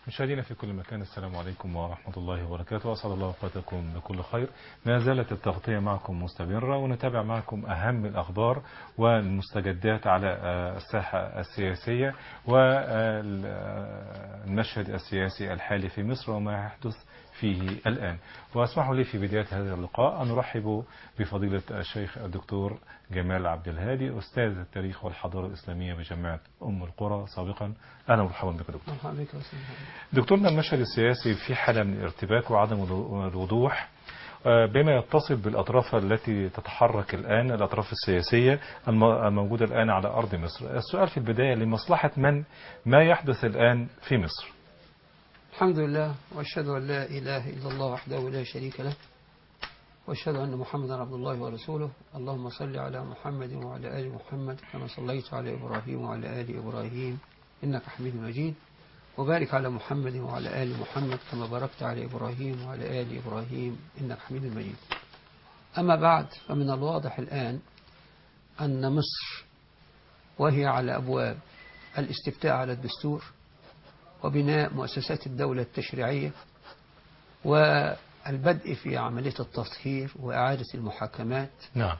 مشاهدينا في كل مكان السلام عليكم ورحمة الله وبركاته وأسعد الله أوقاتكم بكل خير ما زالت التغطية معكم مستمرة ونتابع معكم أهم الأخبار والمستجدات على الساحة السياسية والمشهد السياسي الحالي في مصر وما يحدث فيه الآن واسمحوا لي في بداية هذا اللقاء أن نرحب بفضيلة الشيخ الدكتور جمال عبد الهادي أستاذ التاريخ والحضارة الإسلامية بجامعة أم القرى سابقا أهلا ومرحبا بك دكتور دكتورنا المشهد السياسي في حالة من الارتباك وعدم الوضوح بما يتصل بالأطراف التي تتحرك الآن الأطراف السياسية الموجودة الآن على أرض مصر السؤال في البداية لمصلحة من ما يحدث الآن في مصر الحمد لله وأشهد أن لا إله إلا الله وحده لا شريك له وأشهد أن محمدا عبد الله ورسوله اللهم صل على محمد وعلى آل محمد كما صليت على إبراهيم وعلى آل إبراهيم إنك حميد مجيد وبارك على محمد وعلى آل محمد كما باركت على إبراهيم وعلى آل إبراهيم إنك حميد مجيد أما بعد فمن الواضح الآن أن مصر وهي على أبواب الاستفتاء على الدستور وبناء مؤسسات الدولة التشريعية والبدء في عملية التطهير وإعادة المحاكمات نعم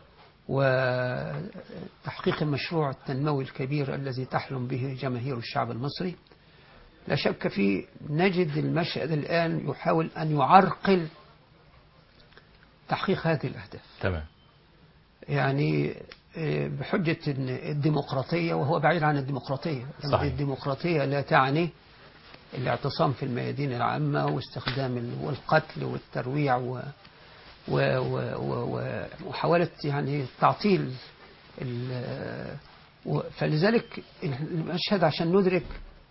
وتحقيق المشروع التنموي الكبير الذي تحلم به جماهير الشعب المصري لا شك في نجد المشهد الآن يحاول أن يعرقل تحقيق هذه الأهداف تمام يعني بحجة الديمقراطية وهو بعيد عن الديمقراطية صحيح. الديمقراطية لا تعني الاعتصام في الميادين العامة واستخدام والقتل والترويع و ومحاولة يعني تعطيل فلذلك المشهد عشان ندرك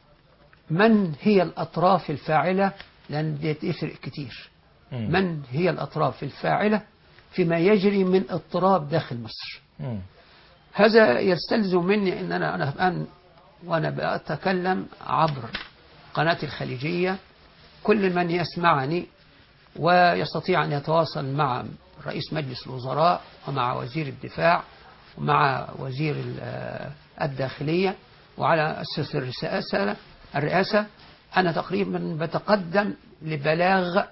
من هي الأطراف الفاعلة لأن يفرق كتير مم. من هي الأطراف الفاعلة فيما يجري من اضطراب داخل مصر مم. هذا يستلزم مني أن أنا أنا الآن وأنا بأتكلم عبر قناة الخليجية كل من يسمعني ويستطيع أن يتواصل مع رئيس مجلس الوزراء ومع وزير الدفاع ومع وزير الداخلية وعلى أساس الرئاسة الرئاسة أنا تقريبا بتقدم لبلاغ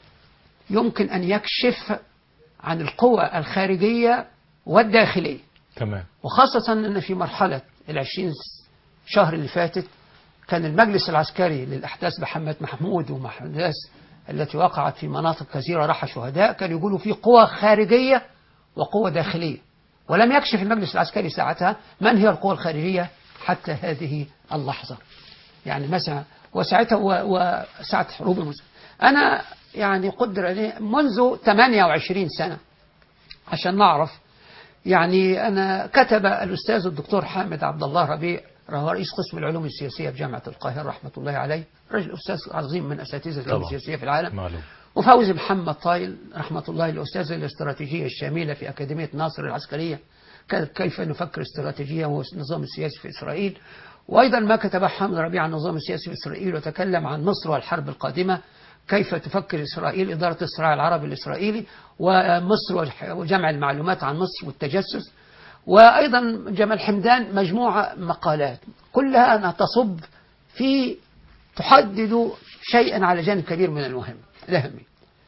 يمكن أن يكشف عن القوى الخارجية والداخلية تمام وخاصة أن في مرحلة العشرين شهر اللي فاتت كان المجلس العسكري للأحداث محمد محمود ومحدث التي وقعت في مناطق كثيرة راح شهداء كانوا يقولوا في قوى خارجية وقوة داخلية ولم يكشف المجلس العسكري ساعتها من هي القوى الخارجية حتى هذه اللحظة يعني مثلا وساعتها وساعة حروب المسلمين أنا يعني قدر لي منذ 28 سنة عشان نعرف يعني أنا كتب الأستاذ الدكتور حامد عبد الله ربيع هو رئيس قسم العلوم السياسية بجامعة القاهرة رحمة الله عليه رجل أستاذ عظيم من أساتذة العلوم طبعا. السياسية في العالم معلوم وفوزي محمد طايل رحمة الله الأستاذ الاستراتيجية الشاملة في أكاديمية ناصر العسكرية كانت كيف نفكر استراتيجية والنظام السياسي في إسرائيل وأيضا ما كتب حامد ربيع عن النظام السياسي في إسرائيل وتكلم عن مصر والحرب القادمة كيف تفكر إسرائيل إدارة الصراع العربي الإسرائيلي ومصر والح- وجمع المعلومات عن مصر والتجسس وأيضا جمال حمدان مجموعة مقالات كلها أنها تصب في تحدد شيئا على جانب كبير من المهم الأهمي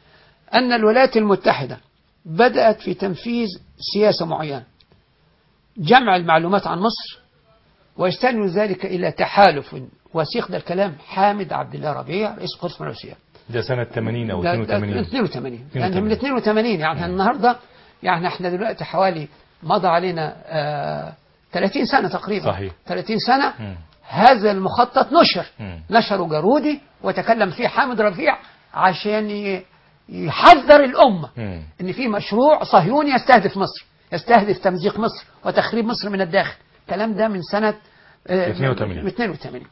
أن الولايات المتحدة بدأت في تنفيذ سياسة معينة جمع المعلومات عن مصر ويستند ذلك إلى تحالف وثيق ده الكلام حامد عبد الله ربيع رئيس قسم الروسية ده سنة 80 أو ده- ده 82 82 يعني 82. من 82 يعني النهارده يعني احنا دلوقتي حوالي مضى علينا آه 30 سنة تقريبا صحيح. 30 سنة مم. هذا المخطط نشر مم. نشره جارودي وتكلم فيه حامد رفيع عشان ي- يحذر الأمة مم. ان في مشروع صهيوني يستهدف مصر يستهدف تمزيق مصر وتخريب مصر من الداخل الكلام ده من سنة آه، 82. من 82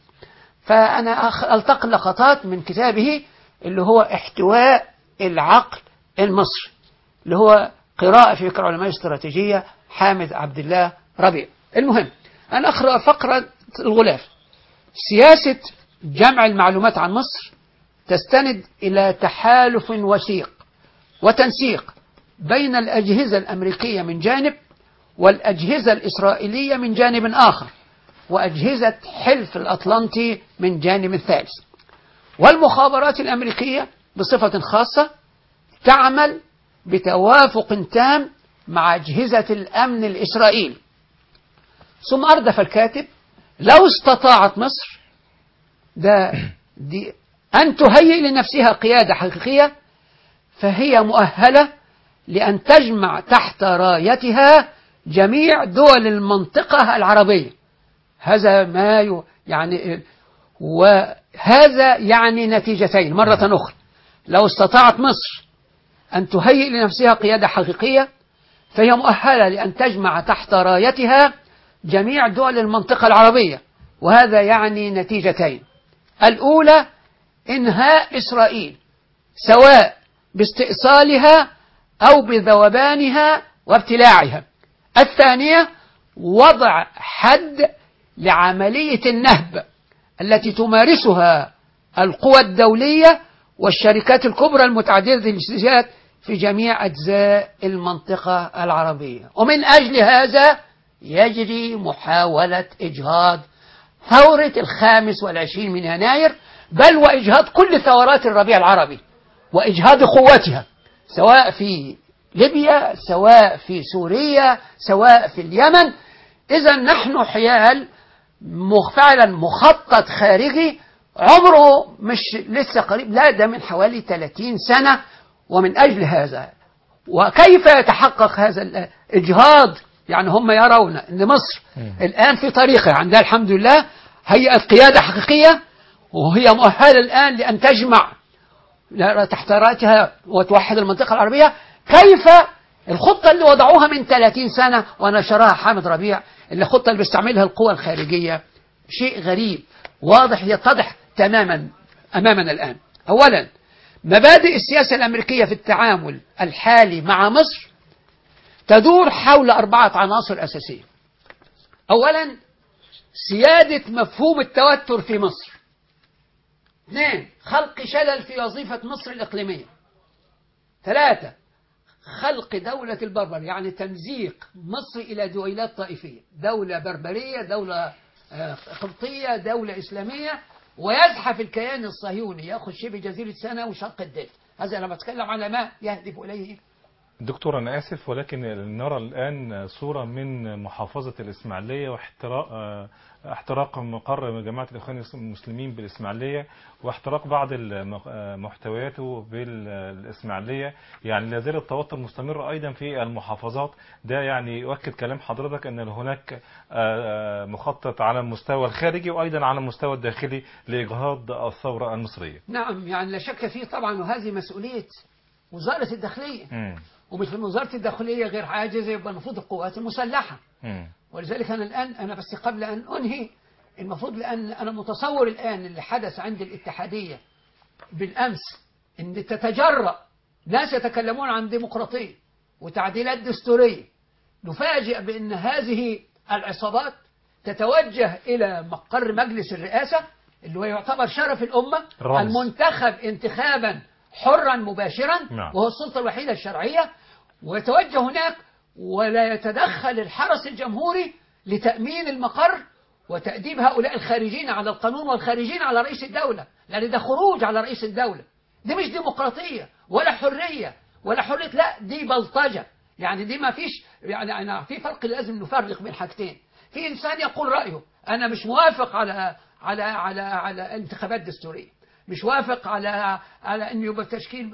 فأنا أخ- ألتقط لقطات من كتابه اللي هو احتواء العقل المصري اللي هو قراءة في فكر علماء الاستراتيجية حامد عبد الله ربيع المهم أنا أقرأ فقرة الغلاف سياسة جمع المعلومات عن مصر تستند إلى تحالف وثيق وتنسيق بين الأجهزة الأمريكية من جانب والأجهزة الإسرائيلية من جانب آخر وأجهزة حلف الأطلنطي من جانب ثالث والمخابرات الأمريكية بصفة خاصة تعمل بتوافق تام مع أجهزة الأمن الإسرائيلي ثم أردف الكاتب لو استطاعت مصر ده دي أن تهيئ لنفسها قيادة حقيقية فهي مؤهلة لأن تجمع تحت رايتها جميع دول المنطقة العربية هذا ما ي- يعني وهذا يعني نتيجتين مرة أخرى لو استطاعت مصر أن تهيئ لنفسها قيادة حقيقية فهي مؤهلة لأن تجمع تحت رايتها جميع دول المنطقة العربية وهذا يعني نتيجتين الأولى إنهاء إسرائيل سواء باستئصالها أو بذوبانها وابتلاعها الثانية وضع حد لعملية النهب التي تمارسها القوى الدولية والشركات الكبرى المتعددة الجنسيات في جميع أجزاء المنطقة العربية ومن أجل هذا يجري محاولة إجهاض ثورة الخامس والعشرين من يناير بل وإجهاض كل ثورات الربيع العربي وإجهاض قوتها سواء في ليبيا سواء في سوريا سواء في اليمن إذا نحن حيال مخ- فعلا مخطط خارجي عمره مش لسه قريب لا ده من حوالي 30 سنة ومن أجل هذا وكيف يتحقق هذا الإجهاض يعني هم يرون أن مصر الآن في طريقها عندها الحمد لله هيئة قيادة حقيقية وهي مؤهلة الآن لأن تجمع لا- تحت رأسها وتوحد المنطقة العربية كيف الخطة اللي وضعوها من 30 سنة ونشرها حامد ربيع اللي الخطة اللي بيستعملها القوى الخارجية شيء غريب واضح يتضح تماما أمامنا الآن أولا مبادئ السياسة الأمريكية في التعامل الحالي مع مصر تدور حول أربعة عناصر أساسية أولا سيادة مفهوم التوتر في مصر اثنين خلق شلل في وظيفة مصر الإقليمية ثلاثة خلق دولة البربر يعني تمزيق مصر إلى دويلات طائفية دولة بربرية دولة آه، قبطية دولة إسلامية ويزحف الكيان الصهيوني يأخذ شبه جزيرة سنة وشق الدلتا هذا أنا بتكلم على ما يهدف إليه دكتور أنا آسف ولكن نرى الآن صورة من محافظة الإسماعيلية واحتراق آه، احتراق مقر جماعة الإخوان المسلمين بالإسماعيلية واحتراق بعض الم- آه، محتوياته بالإسماعيلية يعني لا زال التوتر مستمر أيضا في المحافظات ده يعني يؤكد كلام حضرتك أن هناك آه، آه، مخطط على المستوى الخارجي وأيضا على المستوى الداخلي لإجهاض الثورة المصرية نعم يعني لا شك فيه طبعا وهذه مسؤولية وزارة الداخلية مم. ومش من وزارة الداخلية غير عاجزة يبقى المفروض القوات المسلحة مم. ولذلك أنا الآن أنا بس قبل أن أنهي المفروض لأن أنا متصور الآن اللي حدث عند الاتحادية بالأمس أن تتجرأ ناس يتكلمون عن ديمقراطية وتعديلات دستورية نفاجئ بأن هذه العصابات تتوجه إلى مقر مجلس الرئاسة اللي هو يعتبر شرف الأمة رمز. المنتخب انتخابا حرا مباشرا نعم. وهو السلطة الوحيدة الشرعية ويتوجه هناك ولا يتدخل الحرس الجمهوري لتأمين المقر وتأديب هؤلاء الخارجين على القانون والخارجين على رئيس الدولة لأن ده خروج على رئيس الدولة دي مش ديمقراطية ولا حرية ولا حرية لا دي بلطجة يعني دي ما فيش يعني أنا في فرق لازم نفرق بين حاجتين في إنسان يقول رأيه أنا مش موافق على على على على انتخابات دستورية مش وافق على على أن يبقى تشكيل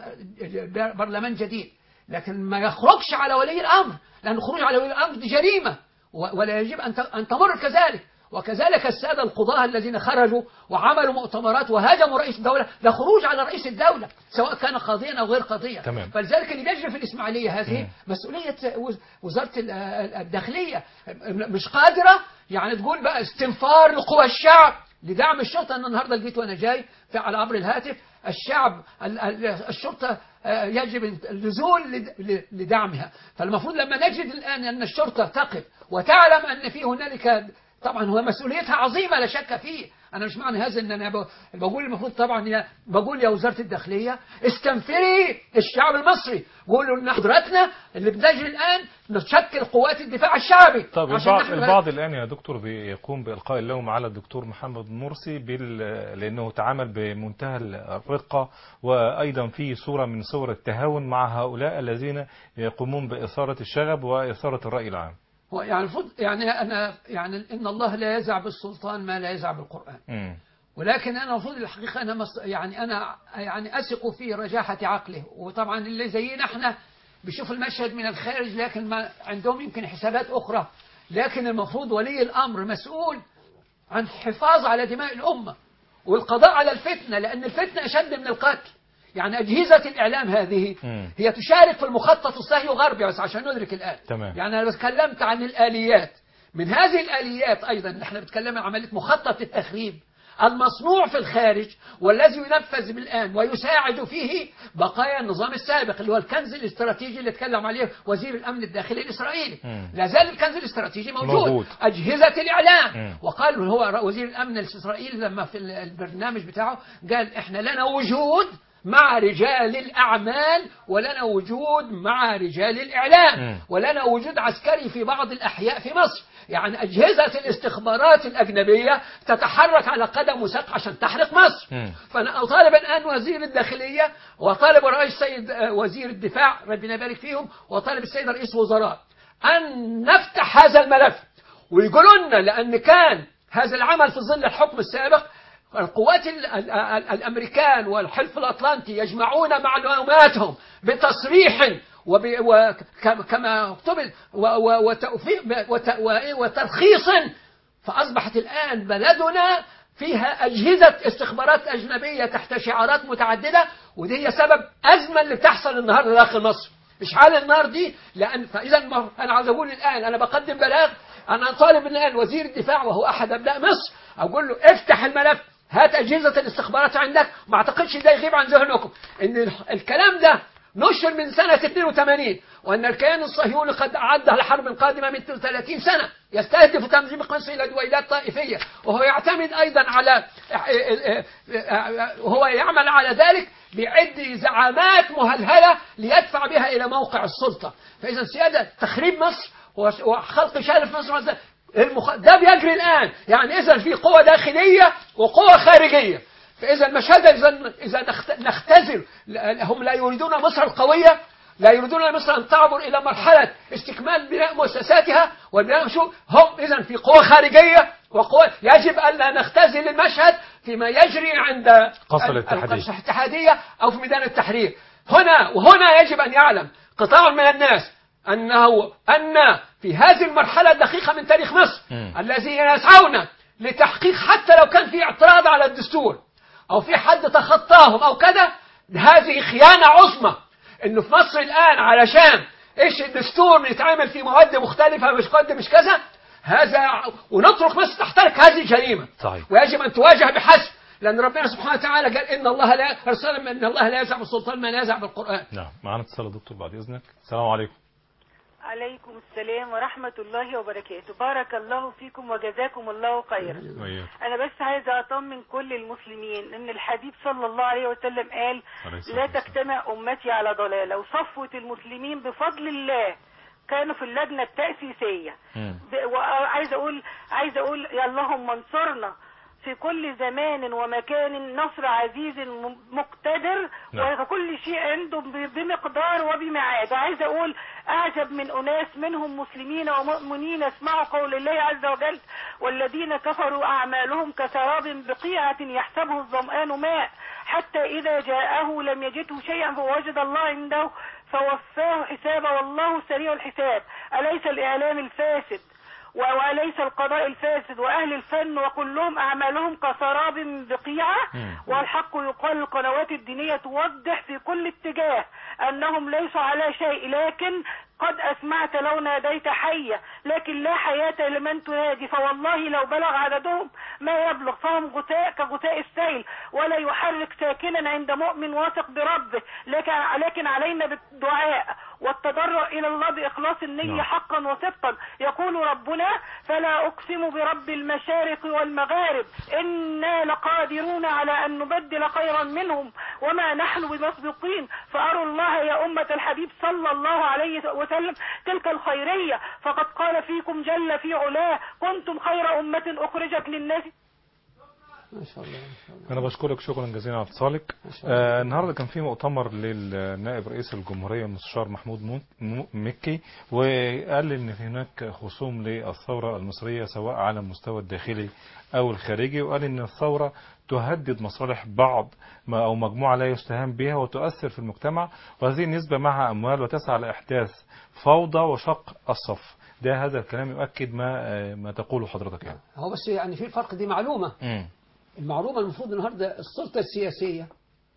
برلمان جديد لكن ما يخرجش على ولي الأمر لأن الخروج على ولي الأمر دي جريمة و- ولا يجب أن ت- أن تمر كذلك وكذلك السادة القضاة الذين خرجوا وعملوا مؤتمرات وهاجموا رئيس الدولة ده خروج على رئيس الدولة سواء كان قاضيا أو غير قاضيا تمام. فلذلك اللي بيجري في الإسماعيلية هذه مم. مسؤولية وز- وزارة ال- ال- الداخلية مش قادرة يعني تقول بقى استنفار لقوى الشعب لدعم الشرطة أنا النهاردة جيت وأنا جاي في على عبر الهاتف الشعب ال- ال- الشرطة آه، يجب النزول لد- ل- لدعمها فالمفروض لما نجد الآن أن الشرطة تقف وتعلم أن في هنالك طبعا هو مسؤوليتها عظيمة لا شك فيه انا مش معنى هذا ان انا ب- بقول المفروض طبعا يا بقول يا وزاره الداخليه استنفري الشعب المصري قولوا ان حضراتنا اللي بنجري الان نشكل قوات الدفاع الشعبي طب عشان البعض, نحن- البعض الآن يا دكتور بيقوم بإلقاء اللوم على الدكتور محمد مرسي بال... لأنه تعامل بمنتهى الرقة وأيضا في صورة من صور التهاون مع هؤلاء الذين يقومون بإثارة الشغب وإثارة الرأي العام هو يعني المفروض يعني انا يعني ان الله لا يزع بالسلطان ما لا يزع بالقران مم. ولكن انا المفروض الحقيقه انا مص... يعني انا يعني اثق في رجاحه عقله وطبعا اللي زينا احنا بيشوف المشهد من الخارج لكن ما عندهم يمكن حسابات اخرى لكن المفروض ولي الامر مسؤول عن حفاظ على دماء الامه والقضاء على الفتنه لان الفتنه اشد من القتل يعني اجهزه الاعلام هذه مم. هي تشارك في المخطط الصهيوني الغربي بس عشان ندرك الان تمام. يعني انا تكلمت عن الاليات من هذه الاليات ايضا اللي احنا بنتكلم عن عمليه مخطط التخريب المصنوع في الخارج والذي ينفذ الان ويساعد فيه بقايا النظام السابق اللي هو الكنز الاستراتيجي اللي اتكلم عليه وزير الامن الداخلي الاسرائيلي مم. لا زال الكنز الاستراتيجي موجود, موجود. اجهزه الاعلام مم. وقال هو وزير الامن الاسرائيلي لما في البرنامج بتاعه قال احنا لنا وجود مع رجال الأعمال ولنا وجود مع رجال الإعلام مم. ولنا وجود عسكري في بعض الأحياء في مصر يعني أجهزة الاستخبارات الأجنبية تتحرك على قدم وساق عشان تحرق مصر مم. فأنا أطالب الآن وزير الداخلية وطالب رئيس السيد آه، وزير الدفاع ربنا يبارك فيهم وطالب السيد رئيس وزراء أن نفتح هذا الملف ويقولوا لنا لأن كان هذا العمل في ظل الحكم السابق القوات ال- ال- ال- الأمريكان والحلف الأطلنطي يجمعون معلوماتهم بتصريح وب- وك- كما اكتب و- و- وتوفيق- وت- وإيه؟ وترخيص فأصبحت الآن بلدنا فيها أجهزة استخبارات أجنبية تحت شعارات متعددة ودي هي سبب أزمة اللي بتحصل النهاردة داخل مصر إشعال النار دي لأن فإذا ما- أنا عاوز أقول الآن أنا بقدم بلاغ أنا طالب الآن وزير الدفاع وهو أحد أبناء مصر أقول له افتح الملف هات أجهزة الاستخبارات عندك ما أعتقدش ده يغيب عن ذهنكم إن ال- الكلام ده نشر من سنة 82 وأن الكيان الصهيوني قد أعد لحرب قادمة من 30 سنة يستهدف تمزيق مصر إلى دويلات طائفية وهو يعتمد أيضا على وهو يعمل على ذلك بيعد زعامات مهلهلة ليدفع بها إلى موقع السلطة فإذا سيادة تخريب مصر وخلق شارع في مصر مثلا المخ... ده بيجري الآن يعني إذا في قوة داخلية وقوة خارجية فإذا المشهد إذا إذا نخت- نختزل ل- هم لا يريدون مصر القوية لا يريدون مصر أن تعبر إلى مرحلة استكمال بناء مؤسساتها والبناء شو هم إذا في قوة خارجية وقوة يجب ألا نختزل المشهد فيما يجري عند قصر ال- الاتحادية. القصر الاتحادية أو في ميدان التحرير هنا وهنا يجب أن يعلم قطاع من الناس أنه أن في هذه المرحلة الدقيقة من تاريخ مصر مم. الذين يسعون لتحقيق حتى لو كان في اعتراض على الدستور أو في حد تخطاهم أو كذا هذه خيانة عظمى إنه في مصر الآن علشان إيش الدستور يتعامل في مواد مختلفة مش قد مش كذا هذا ونترك مصر تحترق هذه جريمة صحيح. ويجب أن تواجه بحسب لأن ربنا سبحانه وتعالى قال إن الله لا رسول إن الله لا يزع بالسلطان ما لا يزع بالقرآن نعم معنا اتصال يا دكتور بعد إذنك السلام عليكم عليكم السلام ورحمة الله وبركاته بارك الله فيكم وجزاكم الله خيرا وإياك. أنا بس عايزة أطمن كل المسلمين إن الحبيب صلى الله عليه وسلم قال عليه الصلاة لا والسلام. تجتمع أمتي على ضلالة وصفوة المسلمين بفضل الله كانوا في اللجنة التأسيسية مم. ب- وعايزة أقول عايزة أقول يا اللهم انصرنا في كل زمان ومكان نصر عزيز م- مقتدر نعم. وكل شيء عنده ب- بمقدار وبميعاد عايزة أقول أعجب من أناس منهم مسلمين ومؤمنين اسمعوا قول الله عز وجل والذين كفروا أعمالهم كسراب بقيعة يحسبه الظمآن ماء حتى إذا جاءه لم يجده شيئا فوجد الله عنده فوفاه حسابه والله سريع الحساب أليس الإعلام الفاسد و- وليس القضاء الفاسد وأهل الفن وكلهم أعمالهم كسراب بقيعة مم. والحق يقال القنوات الدينية توضح في كل اتجاه أنهم ليسوا على شيء لكن قد أسمعت لو ناديت حية لكن لا حياة لمن تنادي فوالله لو بلغ عددهم ما يبلغ فهم غثاء كغثاء السيل ولا يحرك ساكنا عند مؤمن واثق بربه لكن لكن علينا بالدعاء والتضرع الى الله باخلاص النيه نعم. حقا وصدقا يقول ربنا فلا اقسم برب المشارق والمغارب انا لقادرون على ان نبدل خيرا منهم وما نحن بمسبقين فاروا الله يا امه الحبيب صلى الله عليه وسلم تلك الخيريه فقد قال فيكم جل في علاه كنتم خير امه اخرجت للناس ما شاء الله ما شاء الله أنا بشكرك شكرا جزيلا على اتصالك ما شاء الله. آه النهاردة كان في مؤتمر للنائب رئيس الجمهورية المستشار محمود مو- مو- مكي وقال إن في هناك خصوم للثورة المصرية سواء على المستوى الداخلي أو الخارجي وقال إن الثورة تهدد مصالح بعض ما- أو مجموعة لا يستهان بها وتؤثر في المجتمع وهذه النسبة معها أموال وتسعى لإحداث فوضى وشق الصف ده هذا الكلام يؤكد ما آه، ما تقوله حضرتك يعني هو بس يعني في فرق دي معلومة مم. المعلومة المفروض النهاردة السلطة السياسية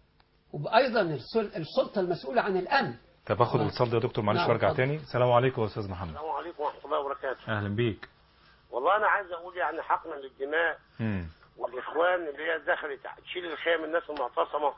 وأيضا السل- السلطة المسؤولة عن الأمن طب اخد نعم. الاتصال ده يا دكتور معلش نعم، وارجع اتفضل. تاني السلام عليكم يا استاذ محمد السلام عليكم ورحمة الله وبركاته اهلا بيك والله أنا عايز أقول يعني حقنا للدماء مم. والإخوان اللي هي دخلت تشيل الخيام الناس المعتصمة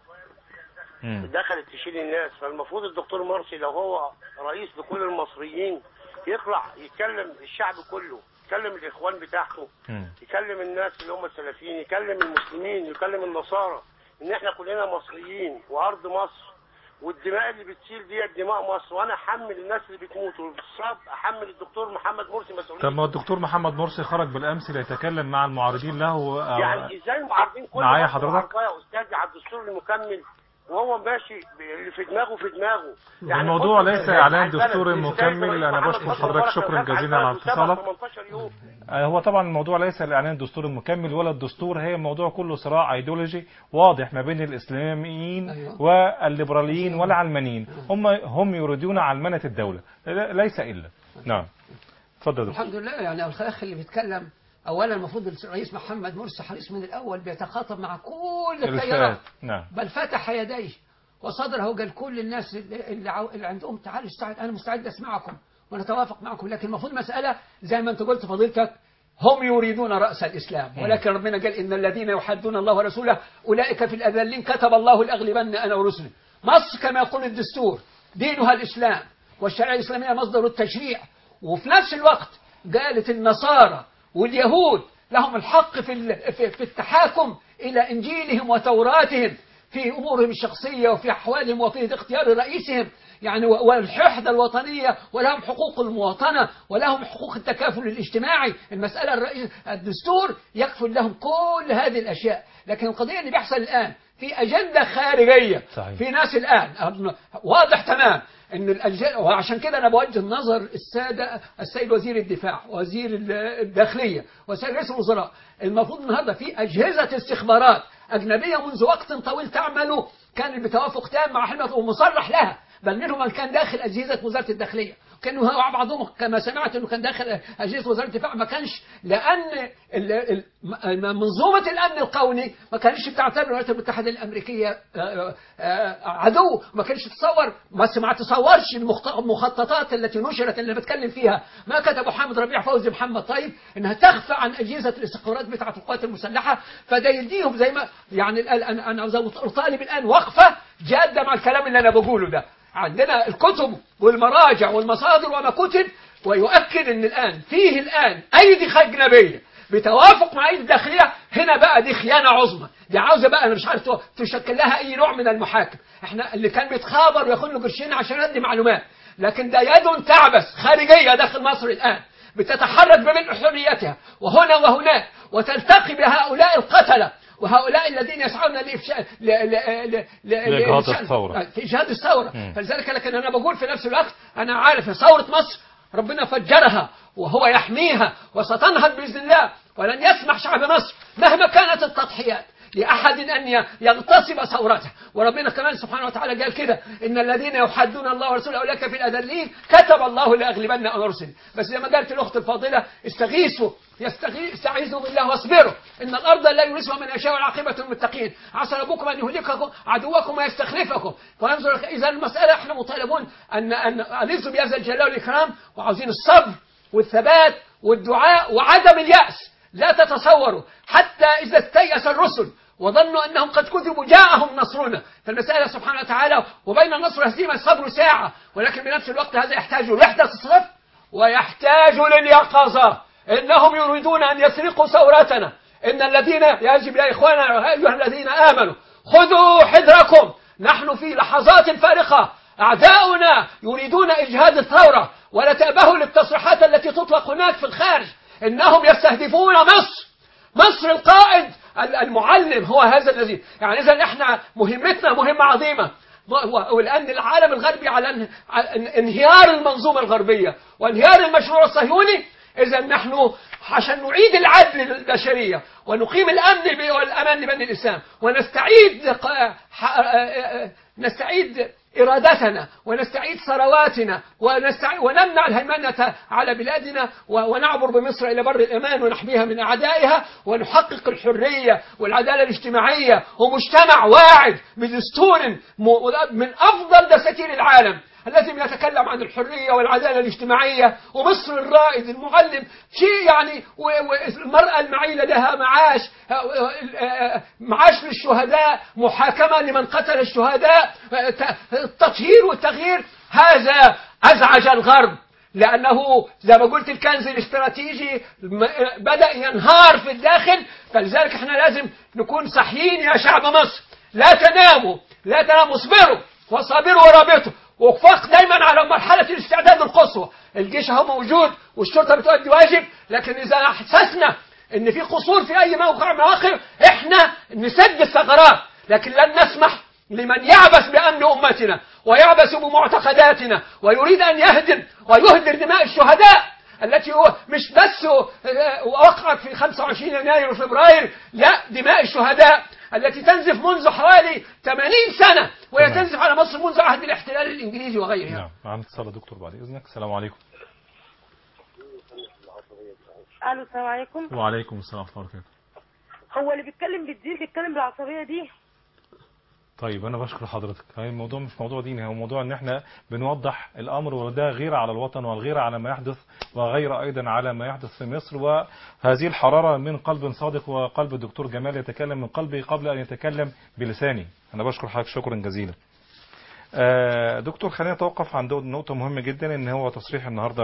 مم. دخلت تشيل الناس فالمفروض الدكتور مرسي لو هو رئيس لكل المصريين يطلع يكلم الشعب كله يكلم الإخوان بتاعته مم. يكلم الناس اللي هم السلفيين يكلم المسلمين يكلم النصارى ان احنا كلنا مصريين وارض مصر والدماء اللي بتسيل دي دماء مصر وانا احمل الناس اللي بتموت وبالصاب احمل الدكتور محمد مرسي مسؤوليه طب ما الدكتور محمد مرسي خرج بالامس ليتكلم مع المعارضين له آه، يعني ازاي المعارضين كل معايا مصر حضرتك؟ معارضة يا استاذ على الدستور المكمل وهو ماشي ب- اللي في دماغه في دماغه الموضوع خد ليس البلد إعلان على البلد. دستور السيد مكمل. رئيس أنا محمد بشكر حسني حضرتك مبارك شكرا دخل جزيلا على البلد اتصالك. وسبق 18 يوم آه، هو طبعا الموضوع ليس الاعلان الدستور المكمل ولا الدستور هي الموضوع كله صراع ايديولوجي واضح ما بين الاسلاميين أيوة. والليبراليين والعلمانيين هم هم يريدون علمنه الدوله لا- ليس الا نعم اتفضل يا دكتور الحمد لله يعني الأخ اللي بيتكلم أولا المفروض الرئيس محمد مرسي حريص من الأول بيتخاطب مع كل التيارات الفئات نعم بل فتح يديه وصدره قال كل الناس اللي, اللي, عاو- اللي عندهم تعالوا استعد أنا مستعد أسمعكم ونتوافق معكم لكن المفروض مسألة زي ما أنت قلت فضيلتك هم يريدون رأس الإسلام ولكن ربنا قال إن الذين يحدون الله ورسوله أولئك في الأذلين كتب الله الأغلبن أنا ورسلي مصر كما يقول الدستور دينها الإسلام والشريعة الإسلامية مصدر التشريع وفي نفس الوقت قالت النصارى واليهود لهم الحق في ال- في في التحاكم إلى إنجيلهم وتوراتهم في أمورهم الشخصية وفي أحوالهم وفي اختيار رئيسهم يعني و- والححدة الوطنية ولهم حقوق المواطنة ولهم حقوق التكافل الاجتماعي المسألة الرئيس الدستور يكفل لهم كل هذه الأشياء لكن القضية اللي بيحصل الآن في أجندة خارجية صحيح. في ناس الآن واضح تمام ان الأجل... وعشان كده انا بوجه نظر الساده السيد وزير الدفاع وزير ال- الداخليه وسيد رئيس الوزراء المفروض النهارده في اجهزه استخبارات اجنبيه منذ وقت طويل تعمل كان بتوافق تام مع حلمة ومصرح لها بل منهم من كان داخل اجهزه وزاره الداخليه كانوا هو بعضهم كما سمعت انه كان داخل اجهزه وزاره الدفاع ما كانش لان ال- ال- م- منظومه الامن القومي ما كانش بتعتبر الولايات المتحده الامريكيه آه، آه، عدو ما كانش تصور بس ما تصورش المخط- المخططات التي نشرت اللي بتكلم فيها ما كتبه حامد ربيع فوزي محمد طيب انها تخفى عن اجهزه الاستخبارات بتاعه القوات المسلحه فده يديهم زي ما يعني الآن انا انا عاوز اطالب الان وقفه جاده مع الكلام اللي انا بقوله ده عندنا الكتب والمراجع والمصادر وما كتب ويؤكد ان الان فيه الان ايدي اجنبيه بتوافق مع ايدي الداخليه هنا بقى دي خيانه عظمى دي عاوزه بقى انا مش عارف تو- تشكل لها اي نوع من المحاكم احنا اللي كان بيتخابر وياخد له قرشين عشان يدي معلومات لكن ده يد تعبس خارجيه داخل مصر الان بتتحرك بملء حريتها وهنا وهناك وتلتقي بهؤلاء القتله وهؤلاء الذين يسعون لإفشاء ل... ل... ل... ل... لإجهاض لإفشاء- الثورة. في إجهاض الثورة مم. فلذلك لكن أنا بقول في نفس الوقت أنا عارف إن ثورة مصر ربنا فجرها وهو يحميها وستنهض بإذن الله ولن يسمح شعب مصر مهما كانت التضحيات لأحد أن ي- يغتصب ثورته وربنا كمان سبحانه وتعالى قال كده إن الذين يحدون الله ورسوله أولئك في الأذلين كتب الله لأغلبن أنا رسل بس زي ما قالت الأخت الفاضلة استغيثوا يستغي- استعيذوا بالله واصبروا إن الأرض لا يورثها من يشاء والعاقبة للمتقين عسى ربكم أن يهلككم عدوكم ويستخلفكم وينظر إذا المسألة إحنا مطالبون أن أن ألزوا بهذا الجلال والإكرام وعاوزين الصبر والثبات والدعاء وعدم اليأس لا تتصوروا حتى إذا استيأس الرسل وظنوا أنهم قد كذبوا جاءهم نصرنا فالمسألة سبحانه وتعالى وبين النصر والهزيمة الصبر ساعة ولكن بنفس الوقت هذا يحتاج لوحدة الصف ويحتاج لليقظة إنهم يريدون أن يسرقوا ثورتنا إن الذين يجب يا إخوانا أيها الذين آمنوا خذوا حذركم نحن في لحظات فارقة أعداؤنا يريدون إجهاد الثورة ولا تأبهوا للتصريحات التي تطلق هناك في الخارج إنهم يستهدفون مصر مصر القائد المعلم هو هذا الذي يعني إذا إحنا مهمتنا مهمة عظيمة ولأن العالم الغربي على ان- على انهيار المنظومة الغربية وانهيار المشروع الصهيوني إذا نحن عشان نعيد العدل للبشرية ونقيم الأمن ب- والأمان لبني الإسلام ونستعيد ق- ح- نستعيد إرادتنا ونستعيد ثرواتنا ونستعيد ونمنع الهيمنة على بلادنا و- ونعبر بمصر إلى بر الأمان ونحميها من أعدائها ونحقق الحرية والعدالة الاجتماعية ومجتمع واعد بدستور م- من أفضل دساتير العالم الذي يتكلم عن الحرية والعدالة الاجتماعية ومصر الرائد المعلم شيء يعني و- والمرأة المعيلة لها معاش آه، آه، آه، معاش للشهداء محاكمة لمن قتل الشهداء آه، ت- التطهير والتغيير هذا أزعج الغرب لأنه زي ما قلت الكنز الاستراتيجي م- بدأ ينهار في الداخل فلذلك احنا لازم نكون صحيين يا شعب مصر لا تناموا لا تناموا اصبروا وصابروا ورابطوا وفق دايما على مرحلة الاستعداد القصوى الجيش اهو موجود والشرطة بتؤدي واجب لكن إذا أحسسنا إن في قصور في أي موقع من المواقف إحنا نسد الثغرات لكن لن نسمح لمن يعبث بأمن أمتنا ويعبث بمعتقداتنا ويريد أن يهدم ويهدر دماء الشهداء التي هو مش بس آه، وقعت في 25 يناير وفبراير لا دماء الشهداء التي تنزف منذ حوالي 80 سنة وهي تمام. تنزف على مصر منذ عهد الاحتلال الإنجليزي وغيرها نعم معنا اتصال يا دكتور بعد إذنك السلام عليكم الو السلام عليكم وعليكم السلام ورحمة الله وبركاته هو اللي بيتكلم بالدين بيتكلم بالعصبيه دي طيب انا بشكر حضرتك هاي الموضوع مش موضوع ديني هو موضوع ان احنا بنوضح الامر وده غير على الوطن والغير على ما يحدث وغير ايضا على ما يحدث في مصر وهذه الحرارة من قلب صادق وقلب الدكتور جمال يتكلم من قلبي قبل ان يتكلم بلساني انا بشكر حضرتك شكرا جزيلا آه، دكتور خلينا نتوقف عند نقطة مهمة جدا ان هو تصريح النهاردة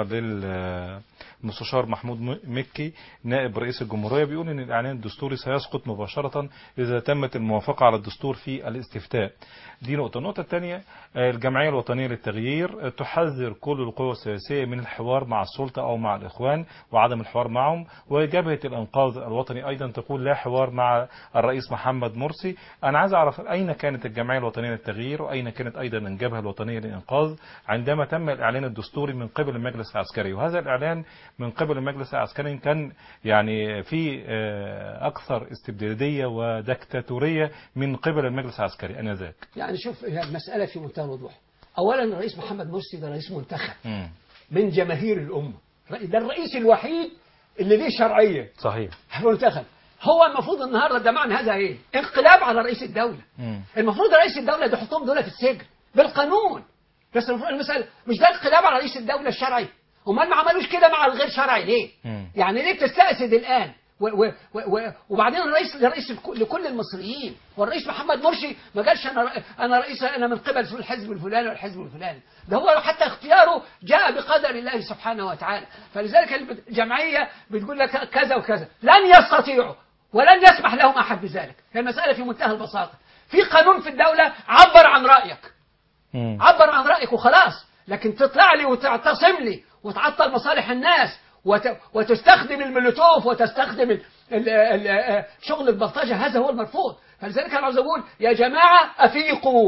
للمستشار محمود م- مكي نائب رئيس الجمهورية بيقول ان الاعلان الدستوري سيسقط مباشرة اذا تمت الموافقة على الدستور في الاستفتاء دي نقطة النقطة الثانية آه، الجمعية الوطنية للتغيير آه، تحذر كل القوى السياسية من الحوار مع السلطة او مع الاخوان وعدم الحوار معهم وجبهة الانقاذ الوطني ايضا تقول لا حوار مع الرئيس محمد مرسي انا عايز اعرف اين كانت الجمعية الوطنية للتغيير واين كانت ايضا الجبهة الوطنية للانقاذ عندما تم الاعلان الدستوري من قبل المجلس العسكري وهذا الاعلان من قبل المجلس العسكري كان يعني في آه، اكثر استبدادية ودكتاتورية من قبل المجلس العسكري انذاك يعني شوف هي المسألة في منتهى الوضوح أولا الرئيس محمد مرسي ده رئيس منتخب مم. من جماهير الأمة ده الرئيس الوحيد اللي ليه شرعية صحيح منتخب هو المفروض النهارده ده معنى هذا ايه؟ انقلاب على رئيس الدولة مم. المفروض رئيس الدولة ده يحطهم دول في السجن بالقانون بس المفروض المسألة مش ده انقلاب على رئيس الدولة الشرعي امال ما عملوش كده مع الغير شرعي ليه؟ مم. يعني ليه بتستأسد الآن؟ و و و و وبعدين الرئيس رئيس الك- لكل المصريين والرئيس محمد مرسي ما قالش انا انا رئيس انا من قبل الحزب الفلاني والحزب الفلاني ده هو حتى اختياره جاء بقدر الله سبحانه وتعالى فلذلك الجمعيه بتقول لك كذا وكذا لن يستطيعوا ولن يسمح لهم احد بذلك هي المساله في منتهى البساطه في قانون في الدوله عبر عن رايك مم. عبر عن رأيك وخلاص لكن تطلع لي وتعتصم لي وتعطل مصالح الناس وت... وتستخدم المولوتوف وتستخدم ال... ال... ال... شغل البلطجة هذا هو المرفوض فلذلك أنا عاوز أقول يا جماعة أفيقوا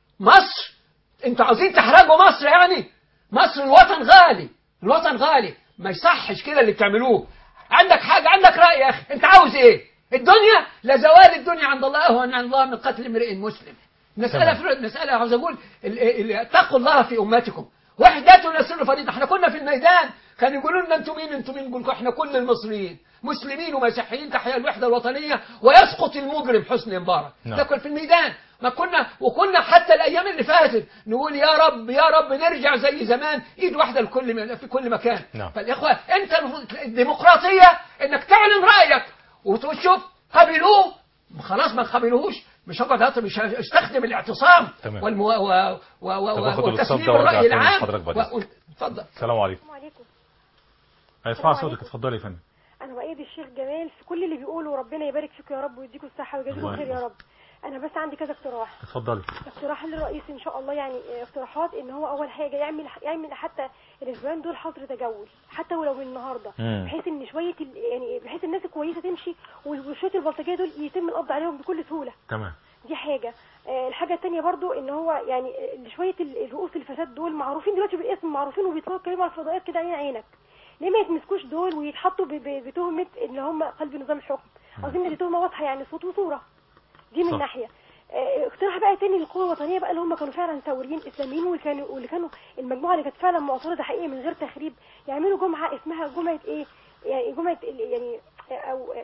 مصر أنتوا عاوزين تحرجوا مصر يعني مصر الوطن غالي الوطن غالي ما يصحش كده اللي بتعملوه عندك حاجة عندك رأي يا أخي أنت عاوز إيه الدنيا لزوال الدنيا عند الله أهون عند الله من قتل امرئ مسلم مسألة تمام. في مسألة عاوز أقول ال- ال- اتقوا الله في أمتكم وحدتنا سر فريضة احنا كنا في الميدان كانوا يقولوا لنا انتم مين انتم مين نقول لكم احنا كل المصريين مسلمين ومسيحيين تحيا الوحدة الوطنية ويسقط المجرم حسني مبارك نعم. ده كان في الميدان ما كنا وكنا حتى الايام اللي فاتت نقول يا رب يا رب نرجع زي زمان ايد واحده لكل م- في كل مكان نعم. فالاخوه انت المفروض- الديمقراطيه انك تعلن رايك وتقول شوف قبلوه خلاص ما قبلوهوش مش هقعد أط- مش هستخدم الاعتصام تمام. والمو... و... و... و... طب آخد و... الاتصال وتسليم ده وارجع الرأي تاني العام لحضرتك بعد إذنك. و... اتفضل السلام عليكم السلام عليكم اسمع السلام صوتك عليكم. اتفضلي يا فندم انا بايد الشيخ جمال في كل اللي بيقوله ربنا يبارك فيكم يا رب ويديكم الصحه ويجازيكم الله خير يا يحفظك. رب انا بس عندي كذا اقتراح اتفضلي اقتراح للرئيس ان شاء الله يعني اه، اقتراحات ان هو اول حاجه يعمل يعمل حتى الاسبوعين دول حظر تجول حتى ولو من النهارده مم. بحيث ان شويه ال- يعني بحيث الناس الكويسه تمشي وشويه البلطجيه دول يتم القبض عليهم بكل سهوله تمام دي حاجة آه، الحاجة التانية برضو ان هو يعني آه، شوية ال- الرؤوس الفساد دول معروفين دلوقتي بالاسم معروفين وبيطلعوا يتكلموا على الفضائيات كده عين عينك ليه ما يتمسكوش دول ويتحطوا ب- ب- بتهمة ان هم قلب نظام الحكم اظن دي تهمة واضحة يعني صوت وصورة دي من صح. ناحية آه، اقتراح بقى تاني للقوة الوطنية بقى اللي هم كانوا فعلا ثوريين اسلاميين واللي كانوا واللي كانوا المجموعة اللي كانت فعلا معترضة حقيقي من غير تخريب يعملوا جمعة اسمها جمعة ايه يعني جمعة ال- يعني او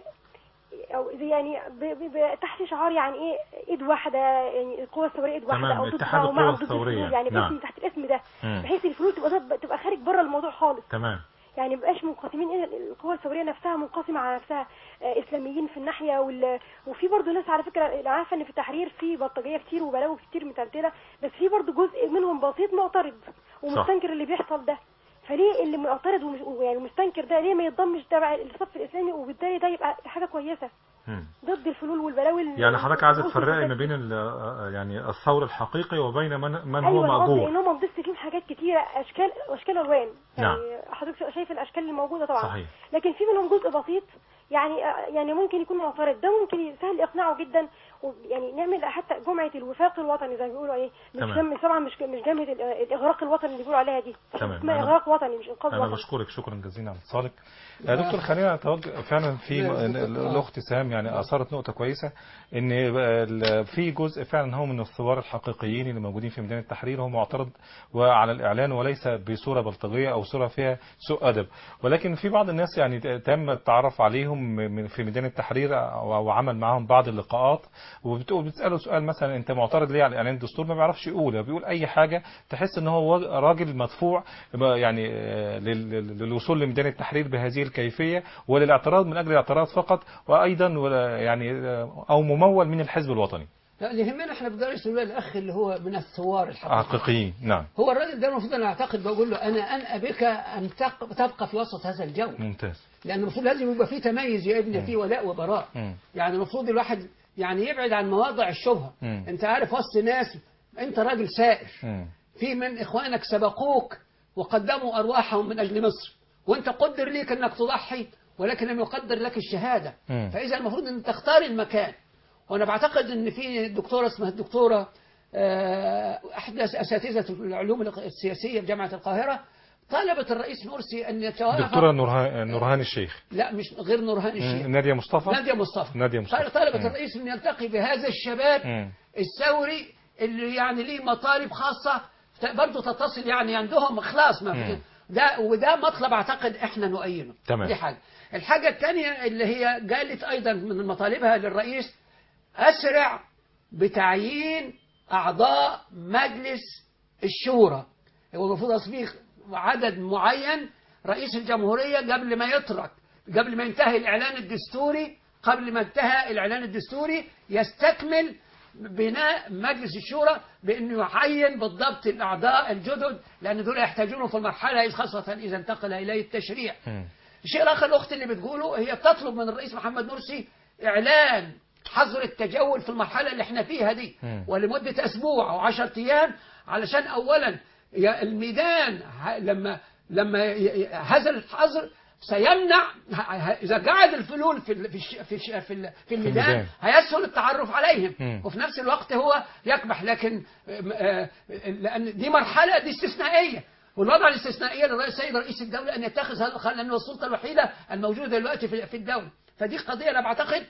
او زي يعني ب ب ب تحت شعار يعني ايه ايد واحده يعني القوه الثوريه ايد واحده تمام، او ضد اتحاد أو القوى مع ضد الثورية. الفلول، يعني نعم. باسم تحت الاسم ده مم. بحيث الفلول تبقى تبقى خارج بره الموضوع خالص تمام يعني مبقاش منقسمين إيه القوى الثوريه نفسها منقسمه على نفسها آه، اسلاميين في الناحيه وال... وفي برضه ناس على فكره انا عارفه ان في التحرير في بلطجيه كتير وبلاوي كتير متلتله بس في برضه جزء منهم بسيط معترض ومستنكر اللي بيحصل ده فليه اللي معترض ومش يعني مستنكر ده ليه ما يتضمش تبع الصف الاسلامي وبالتالي ده يبقى حاجه كويسه مم. ضد الفلول والبلاوي ال- يعني حضرتك عايزه الرؤوس تفرقي الفساد. ما بين ال- يعني الثور الحقيقي وبين من من ايوه هو انا قصدي مأجور ان هم ضفت فيهم حاجات كتيره اشكال اشكال الوان نعم. يعني حضرتك شايف الاشكال اللي موجوده طبعا صحيح. لكن في منهم جزء بسيط يعني يعني ممكن يكون معترض ده ممكن سهل اقناعه جدا يعني نعمل حتى جمعه الوفاق الوطني زي ما بيقولوا عليه مش تمام. جم طبعا مش مش جمعه ال- الاغراق الوطني اللي بيقولوا عليها دي تمام. اسمها أنا- اغراق وطني مش انقاذ انا وطني بشكرك شكرا جزيلا على اتصالك يا دكتور خلينا نتوجه فعلا في لا، ال- لا، ال- آه. الاخت سام يعني اثارت نقطه كويسه ان ال- في جزء فعلا هو من الثوار الحقيقيين اللي موجودين في ميدان التحرير هو معترض وعلى الاعلان وليس بصوره بلطجيه او صوره فيها سوء ادب ولكن في بعض الناس يعني تم التعرف عليهم من- في ميدان التحرير وعمل معاهم بعض اللقاءات وبتقول بتساله سؤال مثلا انت معترض ليه على اعلان الدستور ما بيعرفش يقول بيقول اي حاجه تحس ان هو راجل مدفوع يعني آه، لل- لل- للوصول لميدان التحرير بهذه الكيفيه وللاعتراض من اجل الاعتراض فقط وايضا ولا- يعني آه، او ممول من الحزب الوطني لا اللي يهمنا احنا بدرس نقول الاخ اللي هو من الثوار الحقيقيين حقيقيين نعم هو الراجل ده المفروض انا اعتقد بقول له انا انأى بك ان تق- تبقى في وسط هذا الجو ممتاز لان المفروض لازم يبقى في تميز يا ابني في ولاء وبراء مم. يعني المفروض الواحد يعني يبعد عن مواضع الشبهه مم. انت عارف وسط ناس انت راجل سائر مم. في من اخوانك سبقوك وقدموا ارواحهم من اجل مصر وانت قدر ليك انك تضحي ولكن لم يقدر لك الشهاده مم. فاذا المفروض ان تختار المكان وانا بعتقد ان في دكتوره اسمها الدكتوره آه، احدى اساتذه العلوم السياسيه في جامعه القاهره طلبت الرئيس مرسي ان يتوافق دكتورة نورهان نورهان الشيخ لا مش غير نورهان الشيخ مم. نادية مصطفى نادية مصطفى نادية مصطفى. قال- طلبت مم. الرئيس ان يلتقي بهذا الشباب مم. الثوري اللي يعني ليه مطالب خاصة برضه تتصل يعني عندهم اخلاص ما مم. ده وده مطلب اعتقد احنا نؤيده تمام. دي حاجة الحاجة الثانية اللي هي قالت ايضا من مطالبها للرئيس اسرع بتعيين اعضاء مجلس الشورى هو المفروض اصبح عدد معين رئيس الجمهورية قبل ما يترك قبل ما ينتهي الإعلان الدستوري قبل ما انتهى الإعلان الدستوري يستكمل بناء مجلس الشورى بأنه يعين بالضبط الأعضاء الجدد لأن دول يحتاجونه في المرحلة خاصة إذا انتقل إليه التشريع مم. الشيء الآخر الأخت اللي بتقوله هي تطلب من الرئيس محمد مرسي إعلان حظر التجول في المرحلة اللي احنا فيها دي مم. ولمدة أسبوع أو عشرة أيام علشان أولا يا الميدان ه- لما لما ي- ي- هذا الحظر سيمنع ه- ه- إذا قعد الفلول في ال- في الش- في الش- في ال- في الميدان الميدان. هيسهل التعرف عليهم مم. وفي نفس الوقت هو يكبح لكن آم، آه، لأن دي مرحلة دي استثنائية والوضع الاستثنائية للرئيس السيد رئيس الدولة أن يتخذ هذا القرار لأنه السلطة الوحيدة الموجودة دلوقتي في في الدولة فدي قضية أنا بعتقد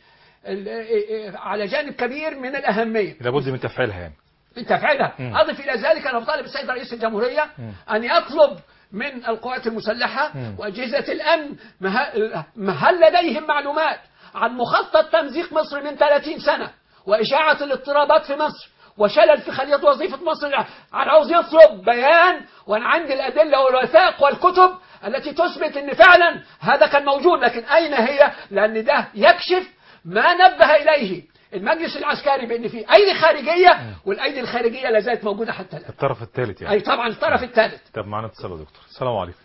ال- على جانب كبير من الأهمية لابد من تفعيلها يعني انت فعلا مم. اضف الى ذلك انا بطالب السيد رئيس الجمهوريه مم. ان يطلب من القوات المسلحه مم. واجهزه الامن مه- ما هل لديهم معلومات عن مخطط تمزيق مصر من 30 سنه واشاعه الاضطرابات في مصر وشلل في خليه وظيفه مصر انا عاوز يطلب بيان وانا عندي الادله والوثائق والكتب التي تثبت ان فعلا هذا كان موجود لكن اين هي لان ده يكشف ما نبه اليه المجلس العسكري بان في ايدي خارجيه والايدي الخارجيه لا زالت موجوده حتى الان الطرف الثالث يعني اي طبعا الطرف الثالث طب معانا اتصال يا دكتور السلام عليكم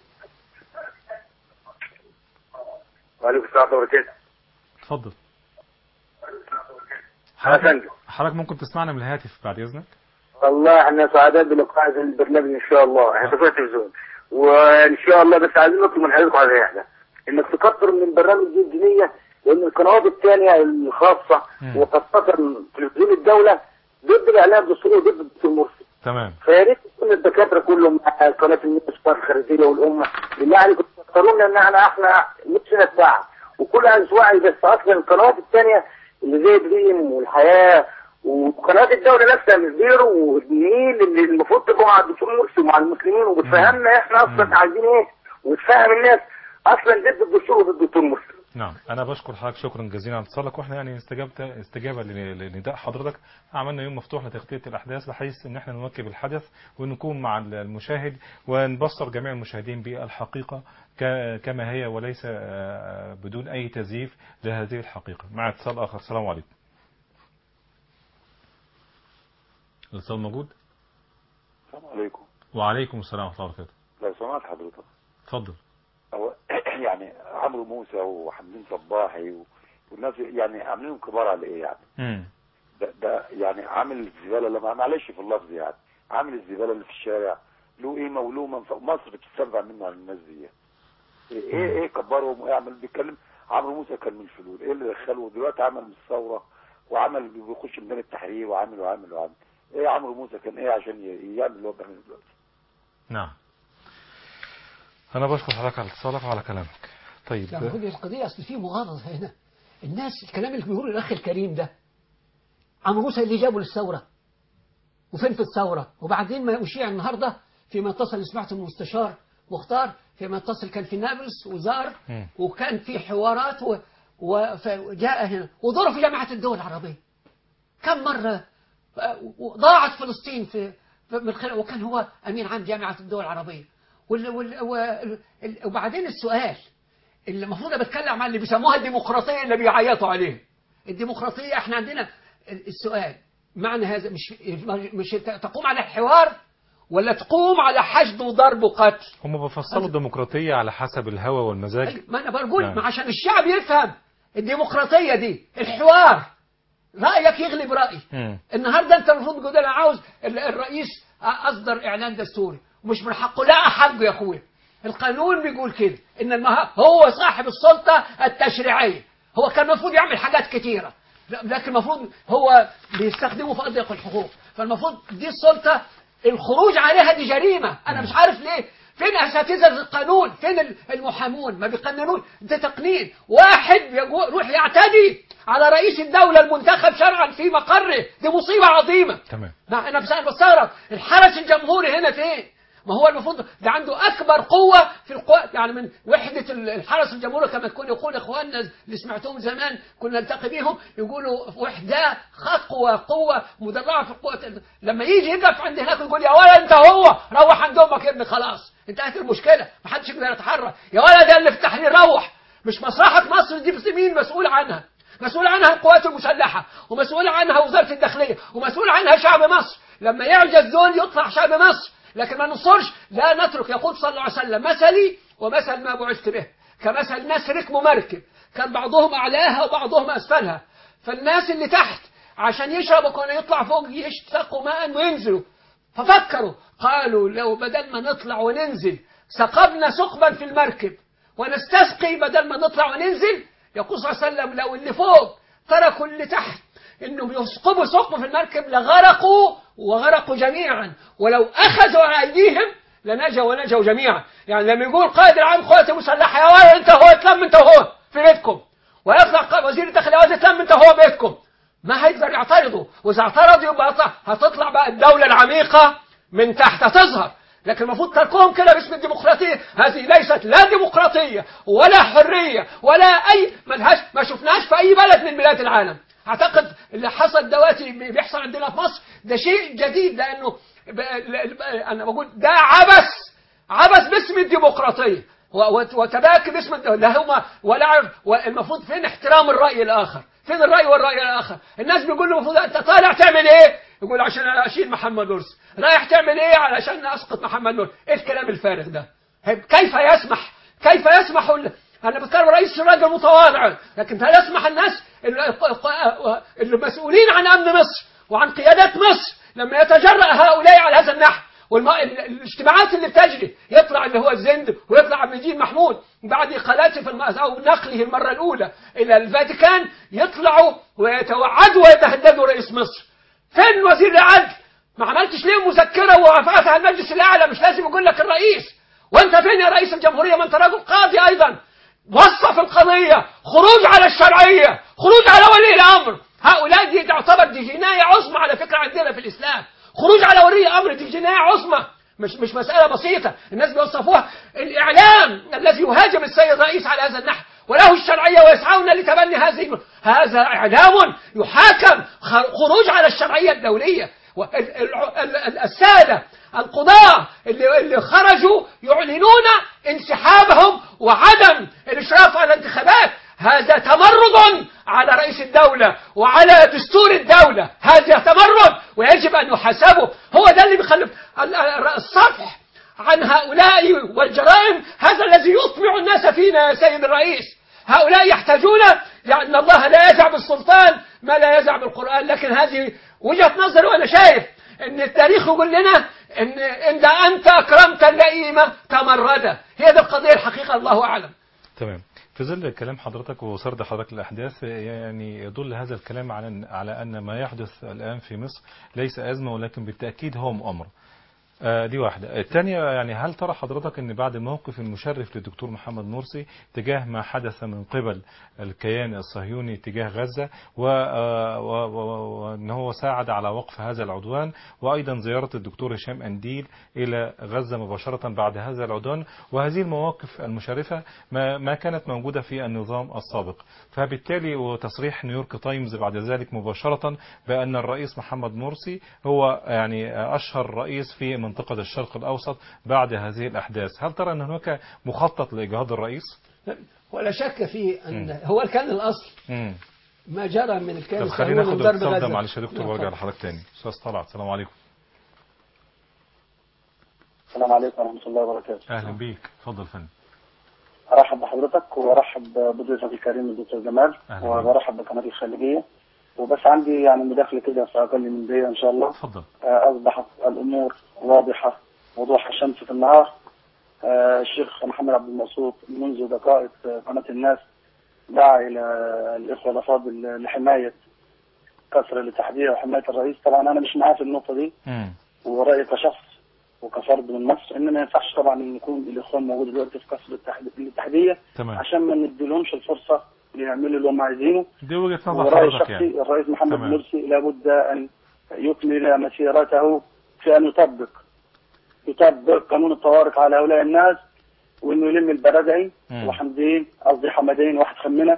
وعليكم السلام ورحمة الله وبركاته اتفضل أنا حضرتك فندم حضرتك ممكن تسمعنا من الهاتف بعد اذنك والله احنا سعداء بلقاء هذا البرنامج ان شاء الله احنا في التلفزيون وان شاء الله بس عايزين نطلب من حضرتك على واحده انك تكتر من البرامج دي الدينيه لان القنوات الثانيه الخاصه مم. وخاصه تلفزيون الدوله ضد الاعلام الدستوري وضد الدكتور مرسي تمام فيا ريت يكون الدكاتره كلهم مع قناه الناس الخارجيه والامه بالله عليكم تفكروا لنا ان احنا احنا نفسنا الساعه وكل عايز وعي بس اصلا القنوات الثانيه اللي زي دريم والحياه وقنوات الدوله نفسها مش بيرو والنيل اللي المفروض تبقى مع الدكتور مرسي ومع المسلمين وبتفهمنا احنا اصلا عايزين ايه وتفهم الناس اصلا ضد الدستور وضد الدكتور مرسي نعم انا بشكر حضرتك شكرا جزيلا على اتصالك واحنا يعني استجابت استجابه لن- لنداء حضرتك عملنا يوم مفتوح لتغطيه الاحداث بحيث ان احنا نواكب الحدث ونكون مع المشاهد ونبصر جميع المشاهدين بالحقيقه ك- كما هي وليس آه، بدون اي تزييف لهذه الحقيقه مع اتصال اخر السلام عليكم الاتصال موجود السلام عليكم وعليكم السلام ورحمه الله وبركاته لو سمحت حضرتك اتفضل هو يعني عمرو موسى وحمدين صباحي و- والناس يعني عاملينهم كبار على ايه يعني امم ده, ده يعني عامل الزباله لما معلش في اللفظ يعني عامل الزباله اللي في الشارع له قيمه وله منفعه مصر بتسترفع منه على الناس دي ايه ايه, إيه كبرهم ويعمل بيتكلم عمرو موسى كان من الفلول ايه اللي دخله دلوقتي عمل من الثوره وعمل بيخش ميدان التحرير وعامل وعامل وعامل ايه عمرو موسى كان ايه عشان ي- يعمل اللي هو بيعمله دلوقتي نعم انا بشكر حضرتك على اتصالك وعلى كلامك طيب لا خد القضية أصل في مغالطة هنا الناس الكلام اللي بيقوله الأخ الكريم ده عمرو موسى اللي جابه للثورة وفين في الثورة وبعدين ما أشيع النهاردة فيما اتصل اللي سمعته من المستشار مختار فيما اتصل كان في نابلس وزار مم. وكان في حوارات و... وجاء هنا ودوره في جامعة الدول العربية كم مرة آه، ضاعت فلسطين في في- من خلال وكان هو أمين عام جامعة الدول العربية وال... وال... وال... وبعدين السؤال اللي المفروض بتكلم عن اللي بيسموها الديمقراطية اللي بيعيطوا عليها الديمقراطية احنا عندنا السؤال معنى هذا مش مش تقوم على الحوار ولا تقوم على حشد وضرب وقتل هم بيفصلوا الديمقراطية على حسب الهوى والمزاج أي- ما انا بقول نعم. ما عشان الشعب يفهم الديمقراطية دي الحوار رأيك يغلب رأيي مم. النهارده انت المفروض تقول انا عاوز ال- الرئيس اصدر اعلان دستوري ومش من حقه لا حقه يا اخويا القانون بيقول كده ان المها هو صاحب السلطه التشريعيه هو كان المفروض يعمل حاجات كتيره لا- لكن المفروض هو بيستخدمه في اضيق الحقوق فالمفروض دي السلطه الخروج عليها دي جريمه انا مش عارف ليه فين اساتذه القانون فين ال- المحامون ما بيقننون ده تقنين واحد يجو- يروح يعتدي على رئيس الدوله المنتخب شرعا في مقره دي مصيبه عظيمه تمام لا انا بس أنا بستغرب الحرس الجمهوري هنا فين؟ ما هو المفروض ده عنده اكبر قوه في القوى يعني من وحده ال- الحرس الجمهوري كما يكون يقول اخواننا اللي سمعتهم زمان كنا نلتقي بيهم يقولوا وحده خطوه قوه مدرعه في القوه لما يجي يقف عند هناك يقول يا ولد انت هو روح عند امك يا ابني خلاص انتهت المشكله ما حدش يقدر يتحرك يا ولد يا اللي في التحرير روح مش مصلحه مصر دي بس مين مسؤول عنها مسؤول عنها القوات المسلحة ومسؤول عنها وزارة الداخلية ومسؤول عنها شعب مصر لما يعجز دول يطلع شعب مصر لكن ما ننصرش لا نترك يقول صلى الله عليه وسلم مثلي ومثل ما بعثت به كمثل ناس ركبوا مركب كان بعضهم أعلاها وبعضهم أسفلها فالناس اللي تحت عشان يشربوا كانوا يطلع فوق يشتقوا ماء وينزلوا ففكروا قالوا لو بدل ما نطلع وننزل سقبنا ثقبا في المركب ونستسقي بدل ما نطلع وننزل يقول صلى الله عليه وسلم لو اللي فوق تركوا اللي تحت انهم يثقبوا ثقب في المركب لغرقوا وغرقوا جميعا ولو اخذوا على ايديهم لنجوا ونجوا جميعا يعني لما يقول قائد العام قوات المسلحه يا ولد انت هو اتلم انت هو في بيتكم ويطلع قائد وزير الداخليه يا ولد اتلم انت هو بيتكم ما هيقدر يعترضوا واذا اعترضوا يبقى هتطلع, هتطلع بقى الدوله العميقه من تحت هتظهر لكن المفروض تركهم كده باسم الديمقراطية هذه ليست لا ديمقراطية ولا حرية ولا أي ملهاش ما شفناش في أي بلد من بلاد العالم أعتقد اللي حصل دلوقتي بيحصل عندنا في مصر ده شيء جديد لأنه ب... ل- ل- أنا بقول ده عبث عبث باسم الديمقراطية و- وت- وتباكي باسم الدولة لا هما ولا عرف والمفروض فين احترام الرأي الآخر فين الرأي والرأي الآخر الناس بيقول له المفروض أنت طالع تعمل إيه يقول عشان أشيل محمد مرسي رايح تعمل إيه علشان أسقط محمد مرسي إيه الكلام الفارغ ده هيب- كيف يسمح كيف يسمح ال- أنا بتكلم رئيس راجل متواضع لكن هل يسمح الناس ال- المسؤولين عن أمن مصر وعن قيادات مصر لما يتجرأ هؤلاء على هذا النحو والم... ال- الاجتماعات اللي بتجري يطلع اللي هو الزند ويطلع عبد المجيد محمود بعد إقالته في الم... أو نقله المرة الأولى إلى الفاتيكان يطلعوا ويتوعدوا ويتهددوا رئيس مصر فين وزير العدل؟ ما عملتش ليه مذكرة ووافقتها المجلس الأعلى مش لازم يقول لك الرئيس وأنت فين يا رئيس الجمهورية ما أنت راجل قاضي أيضا وصف القضية خروج على الشرعية خروج على ولي الأمر هؤلاء دي تعتبر دي جناية عظمى على فكرة عندنا في الإسلام خروج على ولي الأمر دي جناية عظمى مش مش مسألة بسيطة الناس بيوصفوها الإعلام الذي يهاجم السيد الرئيس على هذا النحو وله الشرعية ويسعون لتبني هذه هذا إعلام يحاكم خ- خروج على الشرعية الدولية وال- ال- ال- ال- السادة القضاة اللي, اللي خرجوا يعلنون انسحابهم وعدم الإشراف على الانتخابات هذا تمرد على رئيس الدولة وعلى دستور الدولة هذا تمرد ويجب أن يحاسبوا هو ده اللي بيخلف ال- ال- الصفح عن هؤلاء والجرائم هذا الذي يطمع الناس فينا يا سيد الرئيس هؤلاء يحتاجون لأن الله لا يزع بالسلطان ما لا يزع بالقرآن لكن هذه وجهة نظري وأنا شايف أن التاريخ يقول لنا أن إن أنت أكرمت اللئيمة تمرد هي دي القضية الحقيقة الله أعلم تمام في ظل كلام حضرتك وسرد حضرتك الأحداث يعني يدل هذا الكلام على أن, على أن ما يحدث الآن في مصر ليس أزمة ولكن بالتأكيد هو مؤامرة آه، دي واحدة الثانية يعني هل ترى حضرتك أن بعد الموقف المشرف للدكتور محمد مرسي تجاه ما حدث من قبل الكيان الصهيوني تجاه غزة و- آه، و- و- وأن هو ساعد على وقف هذا العدوان وأيضا زيارة الدكتور هشام أنديل إلى غزة مباشرة بعد هذا العدوان وهذه المواقف المشرفة ما, ما كانت موجودة في النظام السابق فبالتالي وتصريح نيويورك تايمز بعد ذلك مباشرة بأن الرئيس محمد مرسي هو يعني أشهر رئيس في منطقة الشرق الأوسط بعد هذه الأحداث هل ترى أن هناك مخطط لإجهاض الرئيس؟ ولا شك في أن هو كان الأصل مم. ما جرى من الكيان طب خلينا الصهيوني ناخد من ضرب الاتصال ده غزة. معلش يا دكتور نعم، وارجع اتفضل. لحضرتك تاني أستاذ طلعت السلام عليكم السلام عليكم ورحمة الله وبركاته أهلا بيك اتفضل فندم أرحب بحضرتك وأرحب بضيفك الكريم الدكتور جمال أهلا وبرحب بقناة الخليجية وبس عندي يعني مداخلة كده في أقل من دقيقة إن شاء الله اتفضل آه، أصبحت الأمور واضحة وضوح الشمس في النهار آه، الشيخ محمد عبد المقصود منذ دقائق آه، قناة الناس دعا إلى الإخوة الأفاضل لحماية كسر الاتحادية وحماية الرئيس طبعا أنا مش معاه في النقطة دي مم. ورأيي كشخص وكفرد من مصر ان ما ينفعش طبعا ان يكون الاخوان موجود دلوقتي في كسر الاتحاد- الاتحاديه تمام عشان ما نديلهمش الفرصه يعملوا اللي هم عايزينه دي وجهة نظر ورأيي حضرتك الشخصي يعني الرئيس محمد تمام. مرسي لابد ان يكمل مسيرته في ان يطبق يطبق قانون الطوارئ على هؤلاء الناس وانه يلم البرادعي مم. وحمدين قصدي حمدين واحد خمنه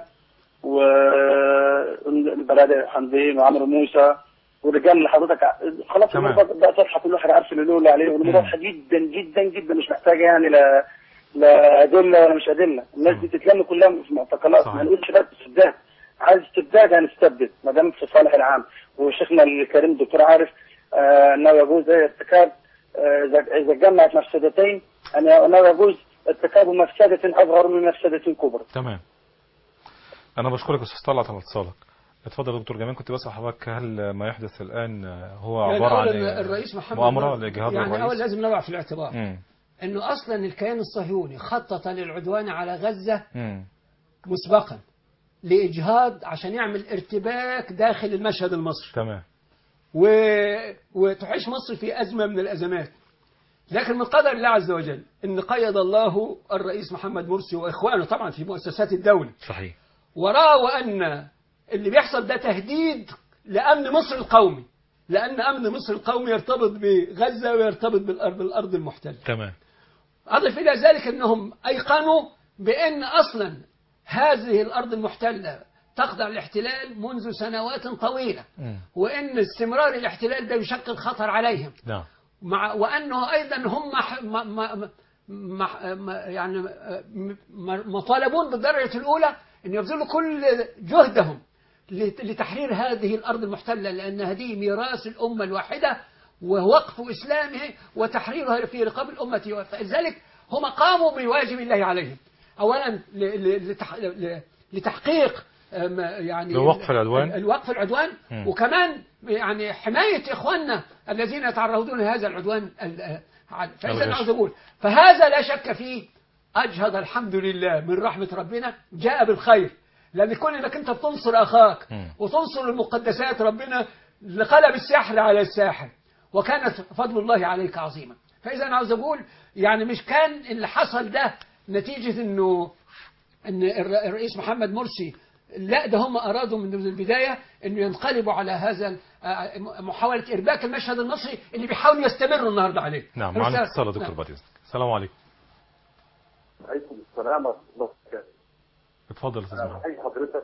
والبرادعي حمدين وعمرو موسى والرجال اللي حضرتك ع- خلاص تمام. الامور بقى صفحه كل واحد عارف اللي له اللي عليه والامور مم. واضحه جدا جدا جدا مش محتاجه يعني لا لا ادله ولا مش ادله الناس دي تتلم كلها في معتقلات صحيح. ما نقولش بس استبداد عايز استبداد هنستبدد ما دام في صالح العام وشيخنا الكريم الدكتور عارف آه، انه يجوز ارتكاب آه، اذا إذا جمعت مفسدتين أن- انه يجوز ارتكاب مفسده اصغر من مفسده كبرى تمام أنا بشكرك يا أستاذ طلعت على اتصالك اتفضل يا دكتور جمال كنت بسأل حضرتك هل ما يحدث الآن هو يعني عبارة عن أولا الرئيس محمد مؤامرة مرسي- لإجهاض يعني أول الرئيس؟ لازم نضع في الاعتبار مم. أنه أصلا الكيان الصهيوني خطط للعدوان على غزة مم. مسبقا لإجهاض عشان يعمل ارتباك داخل المشهد المصري تمام و... وتعيش مصر في أزمة من الأزمات لكن من قدر الله عز وجل أن قيد الله الرئيس محمد مرسي وإخوانه طبعا في مؤسسات الدولة صحيح ورأوا أن اللي بيحصل ده تهديد لأمن مصر القومي لأن أمن مصر القومي يرتبط بغزة ويرتبط بالأرض, بالأرض المحتلة تمام أضف إلى ذلك أنهم أيقنوا بأن أصلا هذه الأرض المحتلة تخضع للاحتلال منذ سنوات طويلة مم. وأن استمرار الاحتلال ده يشكل خطر عليهم نعم مع وأنه أيضا هم ح- ما- ما- مح- م- يعني م- م- مطالبون بالدرجة الأولى أن يبذلوا كل جهدهم لت- لتحرير هذه الأرض المحتلة لأن هذه ميراث الأمة الواحدة ووقف إسلامه وتحريرها في رقاب الأمة فلذلك هم قاموا بواجب الله عليهم أولا ل- ل- لتح- ل- لتحقيق أم، يعني لوقف العدوان. الوقف العدوان مم. وكمان يعني حماية إخواننا الذين يتعرضون لهذا العدوان ال- فإذا الغش. أنا عاوز أقول فهذا لا شك فيه أجهد الحمد لله من رحمة ربنا جاء بالخير لأن كل إنك أنت بتنصر أخاك مم. وتنصر المقدسات ربنا قلب السحر على الساحر وكانت فضل الله عليك عظيما فإذا أنا عاوز أقول يعني مش كان اللي حصل ده نتيجة إنه ان الر- الرئيس محمد مرسي لا ده هم ارادوا من البدايه انه ينقلبوا على هذا ال- آه، محاوله ارباك المشهد المصري اللي بيحاولوا يستمروا النهارده عليه. نعم بس- معنا اتصال يا دكتور نعم. بعد إذنك السلام عليكم عليكم السلام ورحمة الله وبركاته اتفضل يا أستاذ محمد أي حضرتك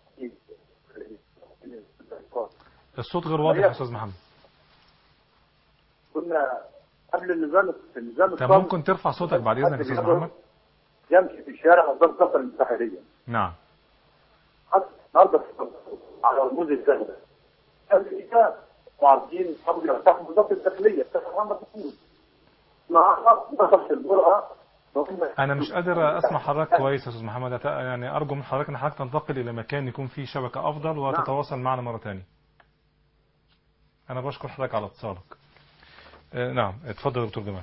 الصوت غير واضح يا أستاذ محمد كنا قبل النظام النظام طب ممكن ترفع صوتك بعد إذنك يا أستاذ محمد يمشي في الشارع قدام قصر الانتحارية نعم حتى النهارده في- على رموز الزهرة الإجابة معارضين حاولوا يرتاحوا وزارة الداخلية بتاع محمد محمود النهارده نصف الجرأة وهم- أنا مش قادر أسمع حضرتك كويس يا أستاذ محمد أت- يعني أرجو من حضرتك إن حضرتك تنتقل إلى مكان يكون فيه شبكة أفضل وتتواصل معنا مرة تانية أنا بشكر حضرتك على اتصالك آه، نعم اتفضل يا دكتور جمال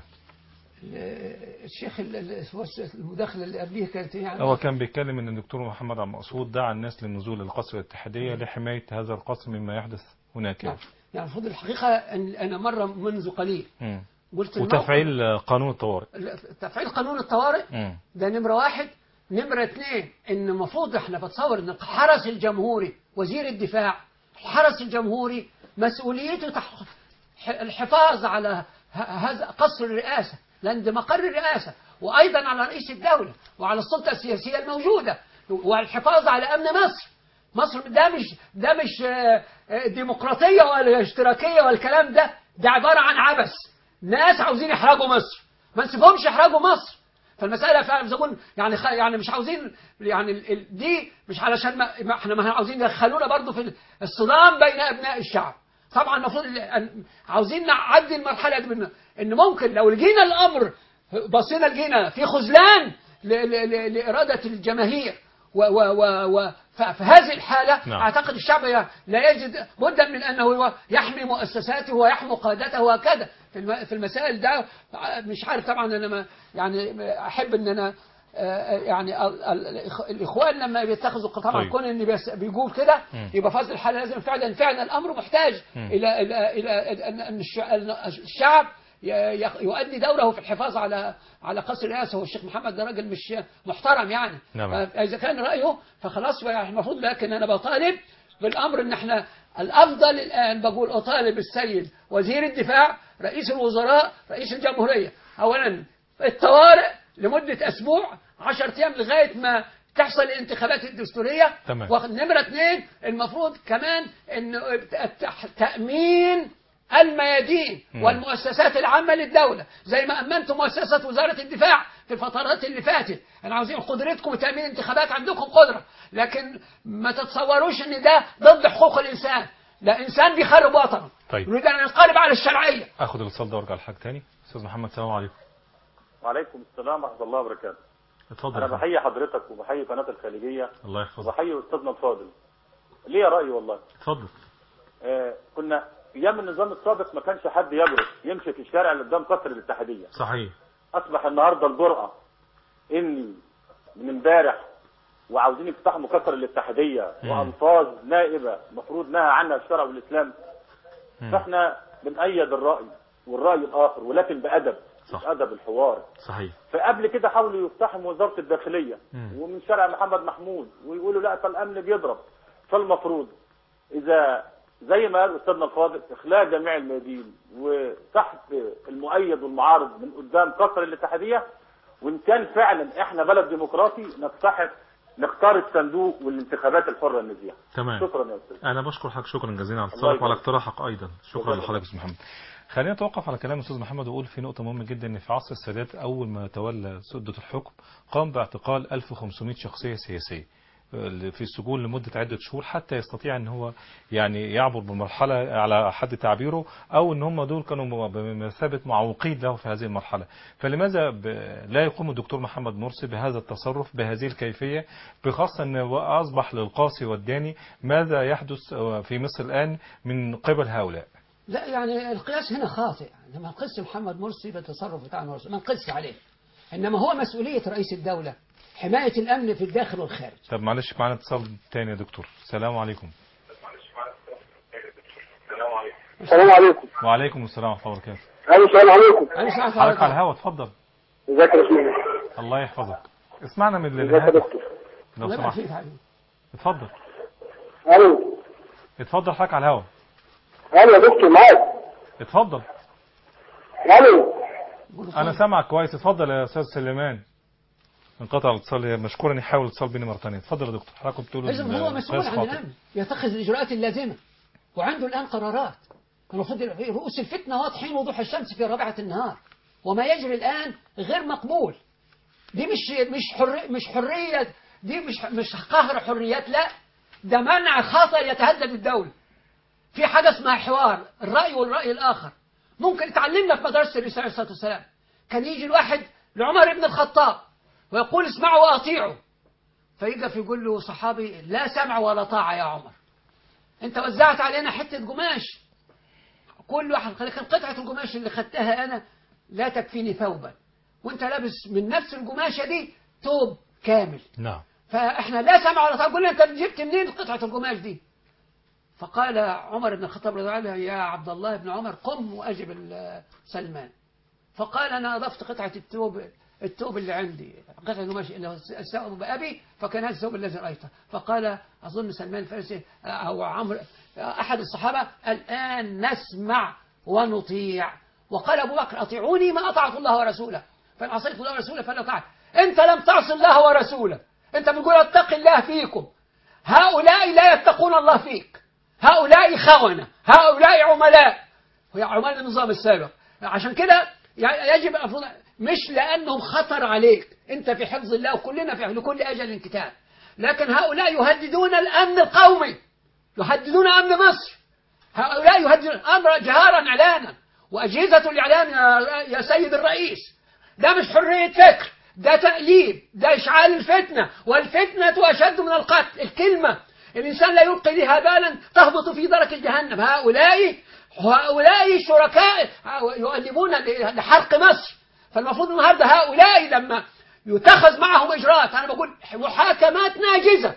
الشيخ ال- ال- المداخله اللي قبليه كانت يعني هو كان بيتكلم ان الدكتور محمد عبد المقصود دعا الناس للنزول للقصر الاتحادية لحماية هذا القصر مما يحدث هناك نعم. يعني المفروض الحقيقه أن انا مره منذ قليل مم. قلت الموقف- وتفعيل قانون الطوارئ تفعيل قانون الطوارئ مم. ده نمرة واحد نمرة اثنين ان المفروض احنا بتصور ان الحرس الجمهوري وزير الدفاع الحرس الجمهوري مسؤوليته تح... ح- الحفاظ على ه- هذا قصر الرئاسة لأن ده مقر الرئاسة وأيضا على رئيس الدولة وعلى السلطة السياسية الموجودة والحفاظ على أمن مصر مصر ده مش ده مش آه، آه، ديمقراطية ولا اشتراكية ولا الكلام ده ده عبارة عن عبث ناس عاوزين يحرجوا مصر ما نسيبهمش يحرجوا مصر فالمسألة فعلا زبون يعني خ... يعني مش عاوزين يعني ال... ال... دي مش علشان ما... ما احنا ما عاوزين يدخلونا برضو في الصدام بين أبناء الشعب طبعا المفروض ال- أن- عاوزين نعدي المرحلة دي من... إن ممكن لو لقينا الأمر بصينا لقينا في خذلان ل... ل... ل... لإرادة الجماهير و و و و ف- في هذه الحالة نعم. أعتقد الشعب ي- لا يجد بدا من أنه هو يحمي مؤسساته ويحمي قادته وهكذا في الم- في المسائل ده مش عارف طبعا أنا ما يعني أحب أن أنا آه، يعني ال- ال- الإخ- الإخوان لما بيتخذوا طبعا طيب. كون إن بيس- بيقول كده مم. يبقى في هذه الحالة لازم فعلا فعلا الأمر محتاج مم. إلى إلى إلى أن- أن الش- أن الشعب ي- ي- يؤدي دوره في الحفاظ على على قصر الرئاسة والشيخ محمد ده راجل مش محترم يعني نعم. إذا كان رأيه فخلاص بقى المفروض لكن أنا بطالب بالأمر إن إحنا الأفضل الآن بقول أطالب السيد وزير الدفاع رئيس الوزراء رئيس الجمهورية أولا الطوارئ لمدة أسبوع 10 أيام لغاية ما تحصل الانتخابات الدستورية تمام. ونمرة اثنين المفروض كمان إن التح- تأمين الميادين مم. والمؤسسات العامة للدولة زي ما أمنتم مؤسسة وزارة الدفاع في الفترات اللي فاتت أنا عاوزين قدرتكم تأمين انتخابات عندكم قدرة لكن ما تتصوروش إن ده ضد حقوق الإنسان ده إنسان بيخرب وطنه طيب. يريد أن ينقلب على الشرعية اخد الاتصال ده وارجع لحضرتك تاني استاذ محمد السلام عليكم وعليكم السلام ورحمة الله وبركاته اتفضل أنا يا فندم. بحيي حضرتك وبحيي قناة الخليجية الله يحفظك وبحيي أستاذنا الفاضل ليه رأي والله اتفضل آه كنا أيام النظام السابق ما كانش حد يجرؤ يمشي في الشارع اللي قدام قصر الاتحادية صحيح أصبح النهاردة الجرأة إني من امبارح وعاوزين يفتحوا مكسر الاتحادية مم. وألفاظ نائبة المفروض نهى عنها الشرع والإسلام مم. فإحنا بنأيد الرأي والرأي الآخر ولكن بأدب صح. أدب الحوار صحيح فقبل كده حاولوا يفتحوا وزارة الداخلية مم. ومن شارع محمد محمود ويقولوا لا فالأمن بيضرب فالمفروض إذا زي ما قال أستاذنا الفاضل إخلاء جميع الميادين وسحب المؤيد والمعارض من قدام قصر الاتحادية وإن كان فعلا إحنا بلد ديمقراطي نستحق نختار الصندوق والانتخابات الحرة النزيهة تمام شكرا يا أستاذ انا بشكر حضرتك شكرا جزيلا على الله اتصالك وعلى يبارك. اقتراحك ايضا شكرا شكرا. لحضرتك يا استاذ محمد خلينا نتوقف على كلام الاستاذ محمد واقول في نقطه مهمه جدا ان في عصر السادات اول ما تولى سده الحكم قام باعتقال 1500 شخصيه سياسيه في السجون لمدة عدة شهور حتى يستطيع ان هو يعني يعبر بمرحلة على حد تعبيره او ان هم دول كانوا بمثابة معوقين له في هذه المرحلة فلماذا ب- لا يقوم الدكتور محمد مرسي بهذا التصرف بهذه الكيفية بخاصة ان اصبح للقاصي والداني ماذا يحدث في مصر الان من قبل هؤلاء لا يعني القياس هنا خاطئ لما نقيس محمد مرسي بالتصرف بتاع مرسي ما نقيس عليه انما هو مسؤوليه رئيس الدوله حمايه الامن في الداخل والخارج طب معلش معنا اتصال تاني يا دكتور السلام عليكم السلام عليكم وعليكم السلام ورحمة الله وبركاته ايوه السلام عليكم انا سمعت حضرتك على على الهوا اتفضل ازيك يا رسول الله يحفظك اسمعنا من ازيك يا الهاتف دكتور لو الله سمحت يبارك فيك يا حبيبي. اتفضل الو اتفضل حضرتك على الهوا الو يا دكتور معاك اتفضل الو قولوا انا صوت. سامعك كويس اتفضل يا استاذ سليمان انقطع الاتصال مشكورا يحاول الاتصال بيني مره ثانيه اتفضل يا دكتور حضرتك كنت بتقول إذا ال- هو مسؤول القياس عن خاطئ. الامن يتخذ الاجراءات اللازمه وعنده الان قرارات المفروض رؤوس الفتنه واضحين وضوح الشمس في رابعه النهار وما يجري الان غير مقبول دي مش مش حر مش حريه دي مش مش قهر حريات لا ده منع خطر يتهدد الدوله في حاجه اسمها حوار الراي والراي الاخر ممكن اتعلمنا في مدرسه الرسول عليه الصلاه والسلام كان يجي الواحد لعمر بن الخطاب ويقول اسمعوا واطيعوا فيجي في يقول له صحابي لا سمع ولا طاعة يا عمر انت وزعت علينا حتة قماش كل واحد لكن قطعة القماش اللي خدتها انا لا تكفيني ثوبا وانت لابس من نفس القماشة دي ثوب كامل نعم فاحنا لا سمع ولا طاعة قلنا انت جبت منين قطعة القماش دي فقال عمر بن الخطاب رضي الله عنه يا عبد الله بن عمر قم واجب ال- سلمان فقال انا اضفت قطعه الثوب الثوب اللي عندي قطعه القماش اللي هو الثوب بابي فكان هذا الثوب الذي رايته فقال اظن سلمان الفارسي او عمرو احد الصحابه الان نسمع ونطيع وقال ابو بكر اطيعوني ما اطعت الله ورسوله فان عصيت الله ورسوله فلا طاعه انت لم تعص الله ورسوله انت بتقول اتق الله فيكم هؤلاء لا يتقون الله فيك هؤلاء خونة هؤلاء عملاء وهي عملاء النظام السابق عشان كده يعني يجب المفروض مش لأنهم خطر عليك أنت في حفظ الله وكلنا في لكل أجل كتاب لكن هؤلاء يهددون الأمن القومي يهددون أمن مصر هؤلاء يهددون الأمر جهارا إعلانا وأجهزة الإعلام يا, يا سيد الرئيس ده مش حرية فكر ده تأليب ده إشعال الفتنة والفتنة أشد من القتل الكلمة الإنسان لا يلقي لها بالا تهبط في درك جهنم هؤلاء هؤلاء شركاء يؤلبون لحرق مصر فالمفروض النهارده هؤلاء لما يتخذ معهم إجراءات أنا بقول محاكمات ناجزة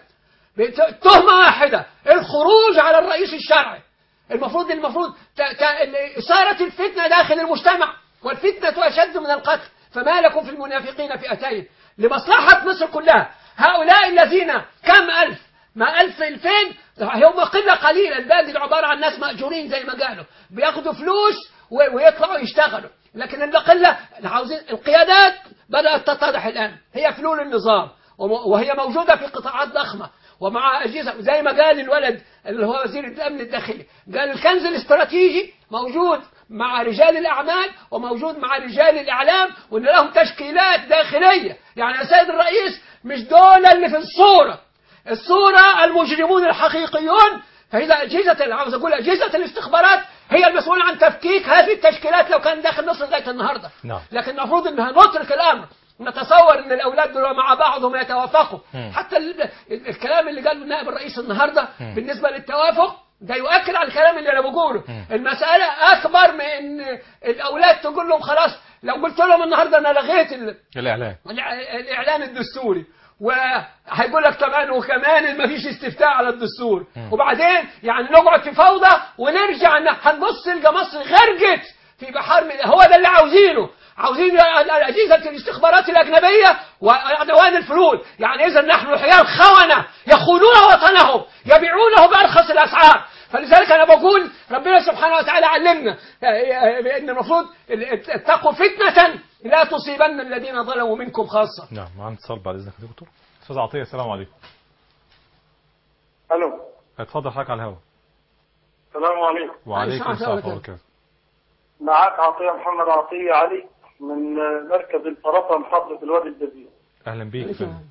تهمة واحدة الخروج على الرئيس الشرعي المفروض المفروض ت- ت- إثارة الفتنة داخل المجتمع والفتنة أشد من القتل فما لكم في المنافقين فئتين لمصلحة مصر كلها هؤلاء الذين كم ألف ما ألف ألفين هم قلة قليلة الباقي عبارة عن ناس مأجورين زي ما قالوا بياخدوا فلوس و- ويطلعوا يشتغلوا لكن القلة عاوزين القيادات بدأت تتضح الآن هي فلول النظام وم- وهي موجودة في قطاعات ضخمة ومع أجهزة زي ما قال الولد اللي هو وزير الأمن الداخلي قال الكنز الاستراتيجي موجود مع رجال الأعمال وموجود مع رجال الإعلام وإن لهم تشكيلات داخلية يعني يا سيد الرئيس مش دول اللي في الصورة الصورة المجرمون الحقيقيون فإذا أجهزة عاوز أقول أجهزة الاستخبارات هي المسؤولة عن تفكيك هذه التشكيلات لو كان داخل مصر لغاية النهاردة نعم. لكن المفروض انها نترك الامر نتصور ان الاولاد دول مع بعضهم يتوافقوا مم. حتى ال- ال- الكلام اللي قاله النائب الرئيس النهارده بالنسبه للتوافق ده يؤكد على الكلام اللي انا بقوله المساله اكبر من ان الاولاد تقول لهم خلاص لو قلت لهم النهارده انا لغيت ال- الإعلان الإع- الاعلان الدستوري وهيقول لك كمان وكمان ما فيش استفتاء على الدستور وبعدين يعني نقعد في فوضى ونرجع ن- هنبص نلقى مصر غرقت في بحر من هو ده اللي عاوزينه عاوزين أجهزة الاستخبارات الأجنبية وعدوان الفلول يعني إذا نحن حيال خونة يخونون وطنهم يبيعونه بأرخص الأسعار فلذلك أنا بقول ربنا سبحانه وتعالى علمنا أن المفروض اتقوا فتنة لا تصيبن الذين ظلموا منكم خاصة نعم معنا اتصال بعد إذنك يا دكتور أستاذ عطية السلام عليكم الو اتفضل حضرتك على الهواء السلام عليكم وعليكم السلام السلام ورحمة الله عليكم. وبركاته معاك عطية محمد عطية علي من مركز الفرافة محافظة الوادي الجديد اهلا بيك يا فندم.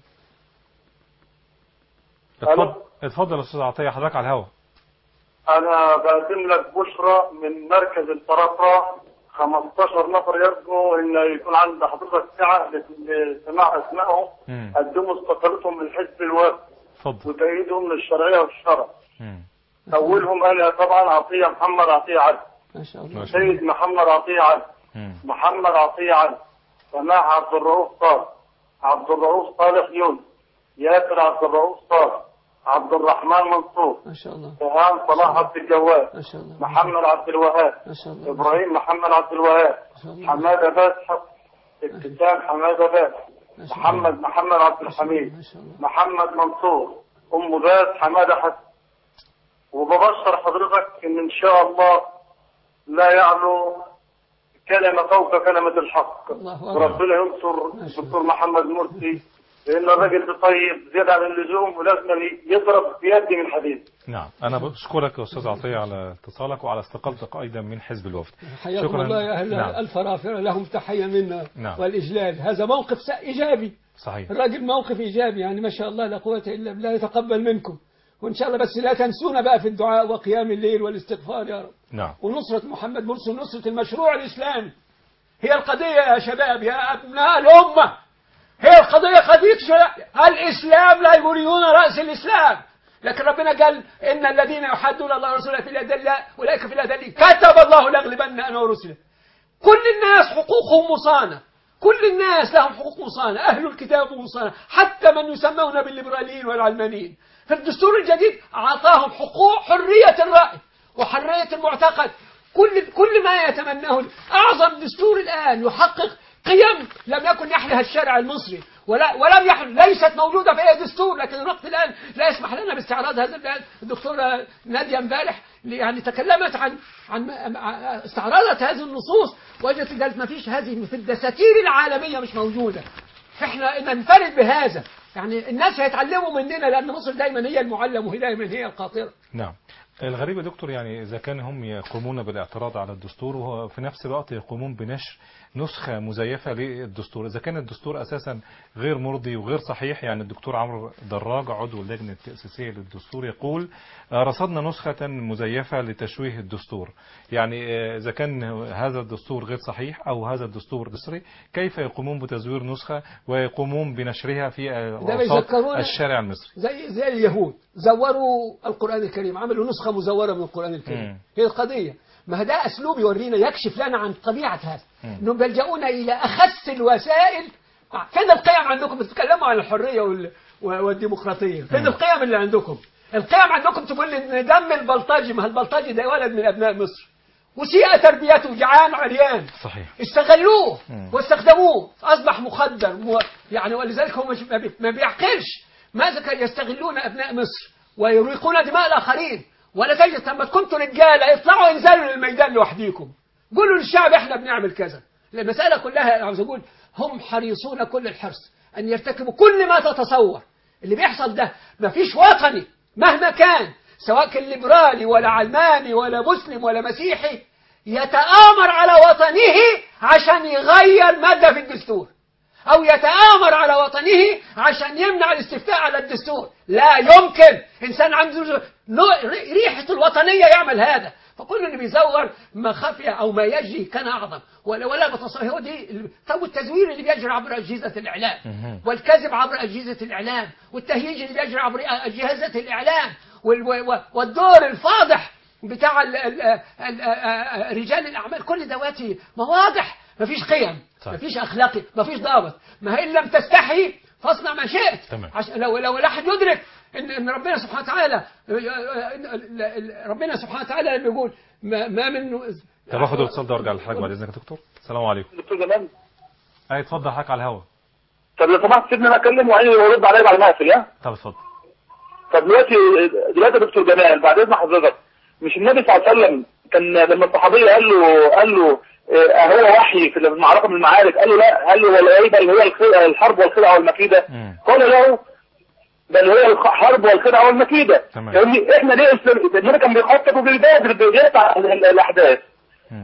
ألو. اتفضل اتفضل يا استاذ عطيه حضرتك على الهوا أنا بقدم لك بشرى من مركز الفرافرة 15 نفر يرجو إن يكون عند حضرتك سعة لسماع أسمائهم مم. قدموا استقالتهم من حزب الوفد اتفضل وتأييدهم للشرعية والشرع مم. أولهم أنا طبعا عطية محمد عطية علي ما شاء الله ما شاء الله سيد محمد عطية علي مم. محمد عطية علي سماح عبد الرؤوف صالح عبد الرؤوف صالح يونس ياسر عبد الرؤوف صالح عبد الرحمن منصور ما شاء الله سهام صلاح عبد الجواد ما شاء الله محمد عبد الوهاب ما شاء الله ابراهيم محمد عبد الوهاب ما شاء الله حماده فاتح ابتسام حماده فاتح ما شاء الله محمد محمد عبد الحميد ما شاء الله محمد منصور ام باز حماده حسن وببشر حضرتك ان ان شاء الله لا يعلو كلمه فوق كلمه الحق الله أكبر وربنا ينصر الدكتور محمد مرسي لان الراجل ده طيب زياده عن اللزوم ولازم يضرب بيد من حديد نعم انا بشكرك يا استاذ عطيه على اتصالك وعلى استقالتك ايضا من حزب الوفد حياكم شكراً. الله يا أهل نعم. الفرافرة لهم تحية منا نعم. والإجلال هذا موقف س- إيجابي صحيح الراجل موقف إيجابي يعني ما شاء الله لا قوة إلا بالله يتقبل منكم وإن شاء الله بس لا تنسونا بقى في الدعاء وقيام الليل والاستغفار يا رب نعم ونصرة محمد مرسي ونصرة المشروع الإسلامي هي القضية يا شباب يا أبناء الأمة هي القضية قضية شرع- الإسلام لا يريدون رأس الإسلام لكن ربنا قال إن الذين يحدون الله ورسوله في الأذل أولئك في الأذل كتب الله لأغلبن أنا ورسله كل الناس حقوقهم مصانة كل الناس لهم حقوق مصانة أهل الكتاب مصانة حتى من يسمون بالليبراليين والعلمانيين في الدستور الجديد أعطاهم حقوق حرية الرأي وحرية المعتقد كل كل ما يتمناه أعظم دستور الآن يحقق قيم لم يكن يحلها الشارع المصري ولا ولم يحل ليست موجودة في أي دستور لكن الوقت الآن لا يسمح لنا باستعراض هذا البيان الدكتورة نادية امبارح يعني تكلمت عن عن استعرضت هذه النصوص وجدت قالت ما فيش هذه في الدساتير العالمية مش موجودة احنا ننفرد بهذا يعني الناس هيتعلموا مننا لأن مصر دايما هي المعلم وهي دايما هي القاطرة نعم الغريب يا دكتور يعني إذا كان هم يقومون بالاعتراض على الدستور وفي نفس الوقت يقومون بنشر نسخة مزيفة للدستور إذا كان الدستور أساسا غير مرضي وغير صحيح يعني الدكتور عمرو دراج عضو اللجنة التأسيسية للدستور يقول آه، رصدنا نسخة مزيفة لتشويه الدستور يعني آه، إذا كان هذا الدستور غير صحيح أو هذا الدستور مصري كيف يقومون بتزوير نسخة ويقومون بنشرها في آه، ده أوساط بيذكرونا- الشارع المصري زي زي اليهود زوروا القرآن الكريم عملوا نسخة مزورة من القرآن الكريم مم. هي القضية ما ده أسلوب يورينا يكشف لنا عن طبيعة هذا مم. أنهم بيلجؤون إلى أخس الوسائل آه، فين القيم عندكم بتتكلموا عن الحرية وال... و- والديمقراطية فين مم. القيم اللي عندكم القيم عندكم تقول لي ان دم البلطجي ما هو البلطجي ده ولد من أبناء مصر وسيء تربيته جعان عريان صحيح استغلوه مم. واستخدموه اصبح مخدر مو- يعني ولذلك هو مش ما بي- ما بيعقلش ماذا كان يستغلون ابناء مصر ويريقون دماء الاخرين ولا تجد لما كنتوا رجاله اطلعوا انزلوا للميدان لوحديكم قولوا للشعب احنا بنعمل كذا المساله كلها عاوز اقول هم حريصون كل الحرص ان يرتكبوا كل ما تتصور اللي بيحصل ده مفيش وطني مهما كان سواء كان ليبرالي ولا علماني ولا مسلم ولا مسيحي يتآمر على وطنه عشان يغير مادة في الدستور أو يتآمر على وطنه عشان يمنع الاستفتاء على الدستور لا يمكن إنسان عنده نوع- ريحة الوطنية يعمل هذا فكل اللي بيزور ما خفي أو ما يجري كان أعظم ولا ولا بتصور هو دي طب التزوير اللي بيجري عبر أجهزة الإعلام مهم. والكذب عبر أجهزة الإعلام والتهييج اللي بيجري عبر أجهزة الإعلام وال- و- والدور الفاضح بتاع ال- ال- ال- رجال الأعمال كل دواتي مواضح مفيش قيم صحيح. مفيش أخلاقي مفيش ضابط ما إن لم تستحي فاصنع ما شئت تمام. عشان لو لو الواحد يدرك ان ان ربنا سبحانه وتعالى ربنا سبحانه وتعالى لما يقول ما, ما من طب اخد الاتصال ده وارجع لحضرتك بعد اذنك يا دكتور السلام عليكم دكتور جمال اي اتفضل حضرتك على الهوا طب لو سمحت سيبني انا اكلم وعيني يرد عليا بعد ما اقفل ها طب اتفضل طب دلوقتي دلوقتي يا دكتور جمال بعد اذن حضرتك مش النبي صلى الله عليه وسلم كان لما الصحابيه قال له قال له آه، هو وحي في المعركه من المعارك قال له لا قال له ولا ايه بل هو الخ- الحرب والخدعه والمكيده مم. قال له بل هو الحرب والخدعه والمكيده تمام. يعني احنا ليه النبي كان بيخطط وبيبادر بيقطع ال- ال- الاحداث مم.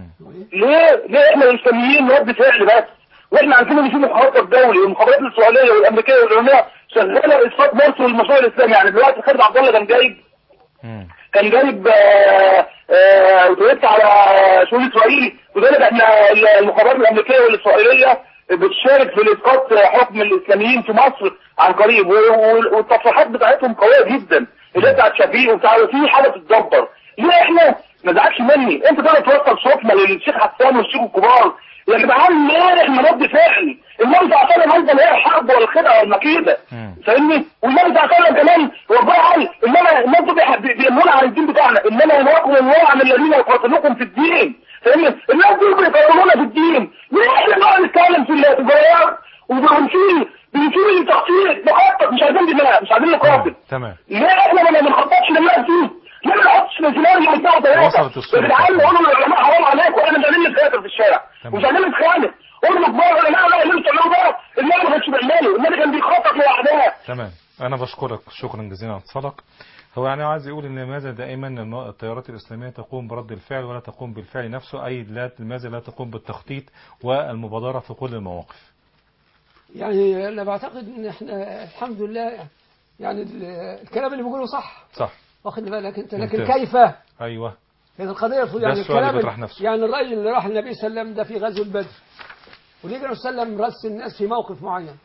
ليه ليه احنا الاسلاميين رد فعل بس واحنا عارفين ان في مخابرات الدولي والمخابرات الاسرائيليه والامريكيه والايرانيه شغاله اسقاط مصر والمشروع الاسلامي يعني دلوقتي خالد عبد الله كان جايب مم. كان جايب آه، آه، اوتوبيس على شؤون اسرائيل وذلك احنا المخابرات الامريكيه والاسرائيليه بتشارك في الاسقاط حكم الاسلاميين في مصر عن قريب و- و- والتصريحات بتاعتهم قويه جدا اللي هي بتاعت شفيق وبتاع وفي حاجه تتدبر ليه احنا ما تزعلش مني انت تقدر توصل صوتنا للشيخ حسان والشيخ الكبار يا جدعان ليه احنا رد فعل النبي صلى الله عليه وسلم انزل هي الحرب والخدعه والمكيده مم. فاهمني والنبي صلى الله عليه وسلم كمان ربنا قال انما الناس دول بيح- بي- بيأمرون عن الدين بتاعنا انما ينهاكم الله عن الذين يقاتلوكم في الدين فاهمني الناس دول بيقاتلونا في الدين ليه احنا بقى نتكلم في التجارات وبنشيل بنشيل التخطيط نخطط مش عايزين دماء مش عايزين نقاتل تمام ليه احنا ما بنخططش للناس دي ليه ما نحطش في سيناريو منطقه ثلاثه وصلت الصورة. يا جدعان نقول للعلماء حرام عليكم احنا مش عايزين نتخانق في الشارع تمام. مش عايزين نتخانق قولوا لكبار العلماء لا اللي انتوا بتعملوه ده النبي ما كانش بيعمله النبي كان بيخطط لاعداء تمام انا بشكرك شكرا جزيلا على اتصالك هو يعني عايز يقول ان لماذا دائما الم- التيارات الاسلاميه تقوم برد الفعل ولا تقوم بالفعل نفسه اي لا لماذا لا تقوم بالتخطيط والمبادره في كل المواقف يعني أنا بعتقد إن إحنا الحمد لله يعني ال- الكلام اللي بيقوله صح صح واخد بالك أنت لكن ممتاز. كيف؟ ايوه لأن القضية يعني السؤال اللي الكلام بيطرح نفسه. يعني الراجل اللي راح النبي صلى الله عليه وسلم ده في غزوة بدر ولقي النبي صلى الله عليه وسلم رس الناس في موقف معين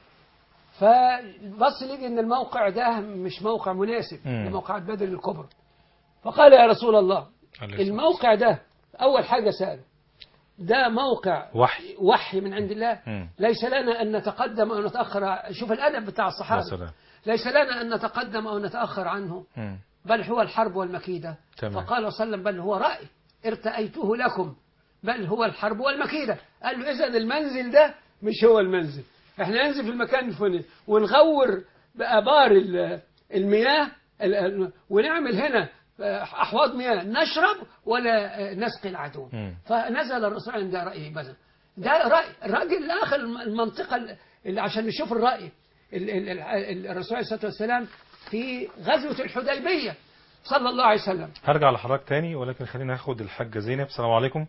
فبص لقي ان الموقع ده مش موقع مناسب مم. لموقعات بدر الكبرى فقال يا رسول الله عليه الصلاة الموقع ده اول حاجه سال ده موقع وحي وحي من عند الله مم. ليس لنا ان نتقدم او نتاخر شوف الادب بتاع يا الصحابه سلام ليس لنا ان نتقدم او نتاخر عنه مم. بل هو الحرب والمكيدة تمام. فقال صلى الله عليه وسلم بل هو رأي ارتأيته لكم بل هو الحرب والمكيدة قال له إذا المنزل ده مش هو المنزل احنا ننزل في المكان الفلاني ونغور بآبار ال- المياه ال- ال- ونعمل هنا أحواض مياه نشرب ولا نسقي العدو مم. فنزل الرسول عند رأيه بس ده رأي الراجل الآخر المنطقة اللي عشان نشوف الرأي ال- ال- ال- الرسول عليه الصلاة والسلام في غزوة الحديبية صلى الله عليه وسلم هرجع لحضرتك تاني ولكن خلينا ناخد الحاجه زينب السلام عليكم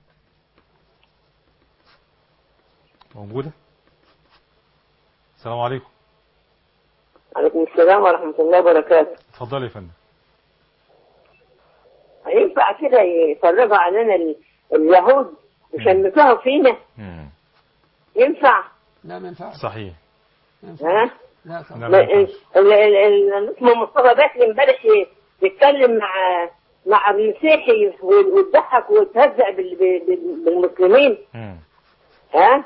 موجوده السلام عليكم عليكم السلام ورحمة الله وبركاته اتفضلي يا فندم هينفع كده يفرغوا علينا ال- اليهود وشمتوها فينا مم. ينفع لا ما ينفعش صحيح ما ينفعش. ها لا لا، طبعا ما ما- ينفعش. ال- ال- ال- اسمه مصطفى بكري امبارح ي- يتكلم مع مع المسيحي وال- ويضحك ويتهزأ بال- بال- بالمسلمين مم. ها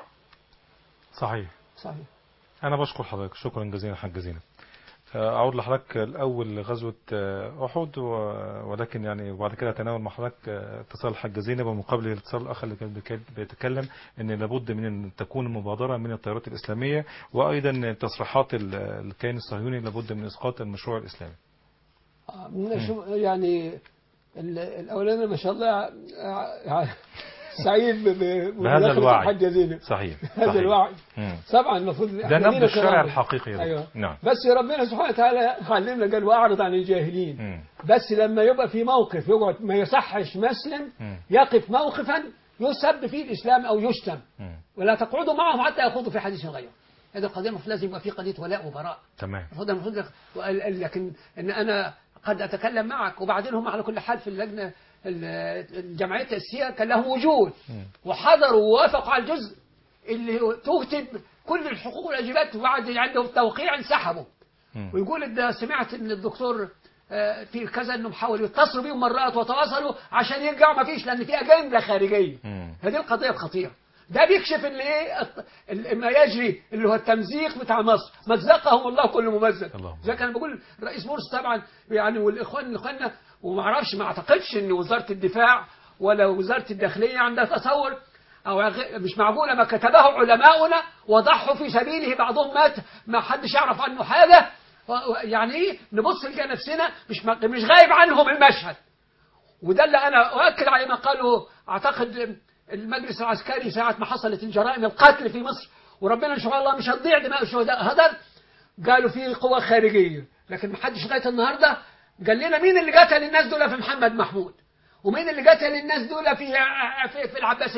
صحيح صحيح أنا بشكر حضرتك شكرا جزيلا حاج زينب آه، أعود لحضرتك الأول غزوة آه، أحد و- ولكن يعني وبعد كده أتناول مع حضرتك آه، اتصال الحاج زينب ومن قبل الاتصال الآخر اللي كان بيك- بيتكلم أن لابد من أن تكون مبادرة من التيارات الإسلامية وأيضا تصريحات ال- الكيان الصهيوني لابد من إسقاط المشروع الإسلامي آه، من شو- يعني ال- الأولاني ما شاء الله ع- سعيد ب- ب- بهذا بمداخلة الوعي. الحاجة زينب صحيح هذا صحيح. الوعي مم. طبعا المفروض ده إحنا نبض لينا الشارع كرامة. الحقيقي يا أيوة. دكتور. نعم بس ربنا سبحانه وتعالى علمنا قال واعرض عن الجاهلين مم. بس لما يبقى في موقف يقعد ما يصحش مسلم مم. يقف موقفا يسب فيه الإسلام أو يشتم مم. ولا تقعدوا معهم حتى يخوضوا في حديث غيره هذه القضية المفروض لازم يبقى في قضية ولاء وبراء تمام المفروض المفروض وقال- لكن ان انا قد اتكلم معك وبعدين هم على كل حال في اللجنه ال- الجمعيه التاسيسيه كان لهم وجود مم. وحضروا ووافقوا على الجزء اللي هو تكتب كل الحقوق والواجبات وبعد عندهم توقيع انسحبوا مم. ويقول ده سمعت ان الدكتور آه، في كذا انهم حاولوا يتصلوا بيهم مرات وتواصلوا عشان يرجعوا ما فيش لان في اجنده خارجيه مم. هذه القضيه الخطيره ده بيكشف ان ايه الت- ال- ما يجري اللي هو التمزيق بتاع مصر مزقهم الله كل ممزق اللهم زي كان بقول رئيس مرسي طبعا يعني والاخوان اخواننا وما اعرفش ما اعتقدش ان وزاره الدفاع ولا وزاره الداخليه عندها تصور او غ- مش معقوله ما كتبه علماؤنا وضحوا في سبيله بعضهم مات ما حدش يعرف عنه حاجه و- و- يعني ايه نبص نلقى نفسنا مش م- مش غايب عنهم المشهد وده اللي انا اؤكد على ما قاله اعتقد المجلس العسكري ساعه ما حصلت الجرائم القتل في مصر وربنا ان شاء الله مش هتضيع دماء الشهداء هذا قالوا في قوى خارجيه لكن ما حدش لغايه النهارده قال لنا مين اللي قتل الناس دول في محمد محمود ومين اللي قتل الناس دول في في, في العباسيه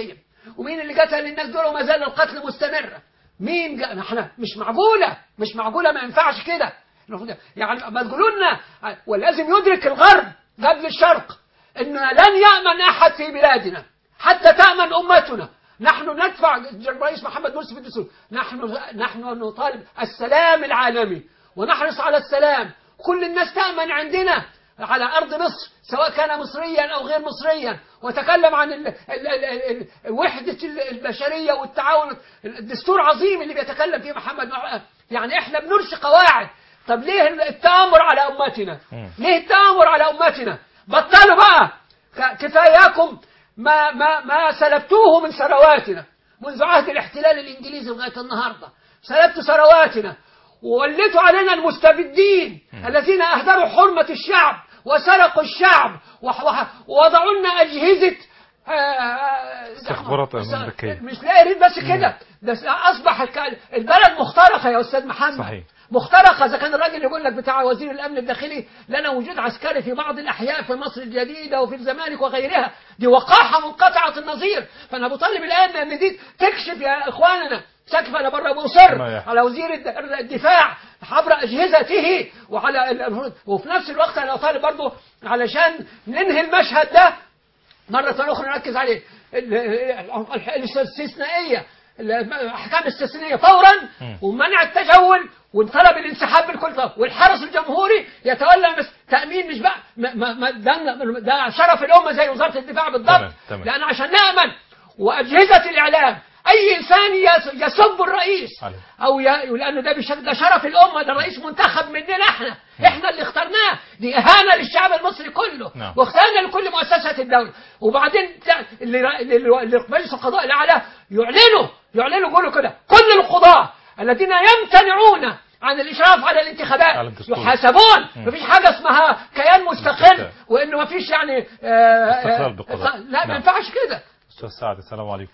ومين اللي قتل الناس دول وما زال القتل مستمر مين جا... احنا مش معقولة مش معقولة ما ينفعش كده المفروض- يعني ما تقولوا لنا ولازم يدرك الغرب قبل الشرق ان لن يأمن احد في بلادنا حتى تأمن امتنا نحن ندفع الرئيس محمد مرسي في الدستور نحن نحن نطالب السلام العالمي ونحرص على السلام كل الناس تأمن عندنا على أرض مصر سواء كان مصريا أو غير مصريا وتكلم عن ال ال ال ال ال وحدة ال- البشرية والتعاون الدستور عظيم اللي بيتكلم فيه محمد مع- يعني احنا بنرسي قواعد طب ليه التآمر على أمتنا مم. ليه التآمر على أمتنا بطلوا بقى ك- كفاياكم ما ما ما سلبتوه من ثرواتنا منذ عهد الاحتلال الانجليزي لغايه النهارده سلبتوا ثرواتنا ووليتوا علينا المستبدين الذين اهدروا حرمه الشعب وسرقوا الشعب وح- وح- ووضعوا لنا اجهزه آه، آه، استخبارات بس- أمريكية. مش لا يريد بس كده ده اصبح الك- البلد مخترقه يا استاذ محمد صحيح. مخترقه اذا كان الراجل يقول لك بتاع وزير الامن الداخلي لنا وجود عسكري في بعض الاحياء في مصر الجديده وفي الزمالك وغيرها دي وقاحه منقطعه النظير فانا بطالب الان ان دي تكشف يا اخواننا سقف انا بره مصر ما يحصل. على وزير الد- الدفاع عبر اجهزته وعلى ال- وفي نفس الوقت انا طالب برضه علشان ننهي المشهد ده مرة أخرى نركز عليه ال- ال- ال- الاستثنائية الأحكام الاستثنائية فورا مم. ومنع التجول وطلب الانسحاب بالكل طرف والحرس الجمهوري يتولى بس تأمين مش بقى ما ما ما ده, ده شرف الأمة زي وزارة الدفاع بالضبط تمام، تمام. لأن عشان نأمن وأجهزة الإعلام أي إنسان يس- يسب الرئيس عليه. أو ي... لأنه ده بشكل ده شرف الأمة ده رئيس منتخب مننا إحنا إحنا اللي اخترناه دي إهانة للشعب المصري كله نعم. واختارنا لكل مؤسسة الدولة وبعدين تع- اللي اللي اللي مجلس القضاء الأعلى يعلنوا يعلنوا يقولوا كده كل القضاة الذين يمتنعون عن الإشراف على على الانتخابات الدستور. يحاسبون مم. مفيش حاجة اسمها كيان مستقل استقلال. وإنه مفيش يعني آه، آه، استقلال بالقضاء. لا ما نعم. ينفعش كده أستاذ سعد السلام عليكم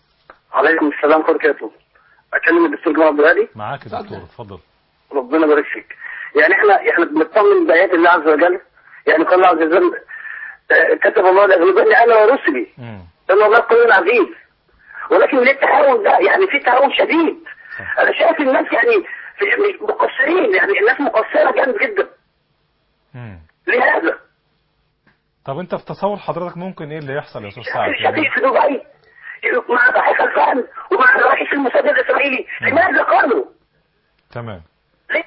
عليكم السلام ورحمة الله وبركاته أكلم الدكتور جمال عبد الهادي معاك يا دكتور اتفضل. اتفضل ربنا يبارك فيك يعني احنا احنا بنطمن بآيات الله عز وجل يعني قال الله عز وجل آه، كتب الله لأغلبن أنا ورسلي مم. إن الله قوي عزيز ولكن ليه التهاون ده يعني في تهاون شديد أنا شايف الناس يعني في يعني مقصرين يعني الناس مقصرة جامد جدا مم. لهذا طب انت في تصور حضرتك ممكن ايه اللي يحصل يا استاذ سعد شفيق يعني في دبي مع ضحية الفهم ومع رئيس الموساد الإسرائيلي لماذا قالوا؟ تمام ليه؟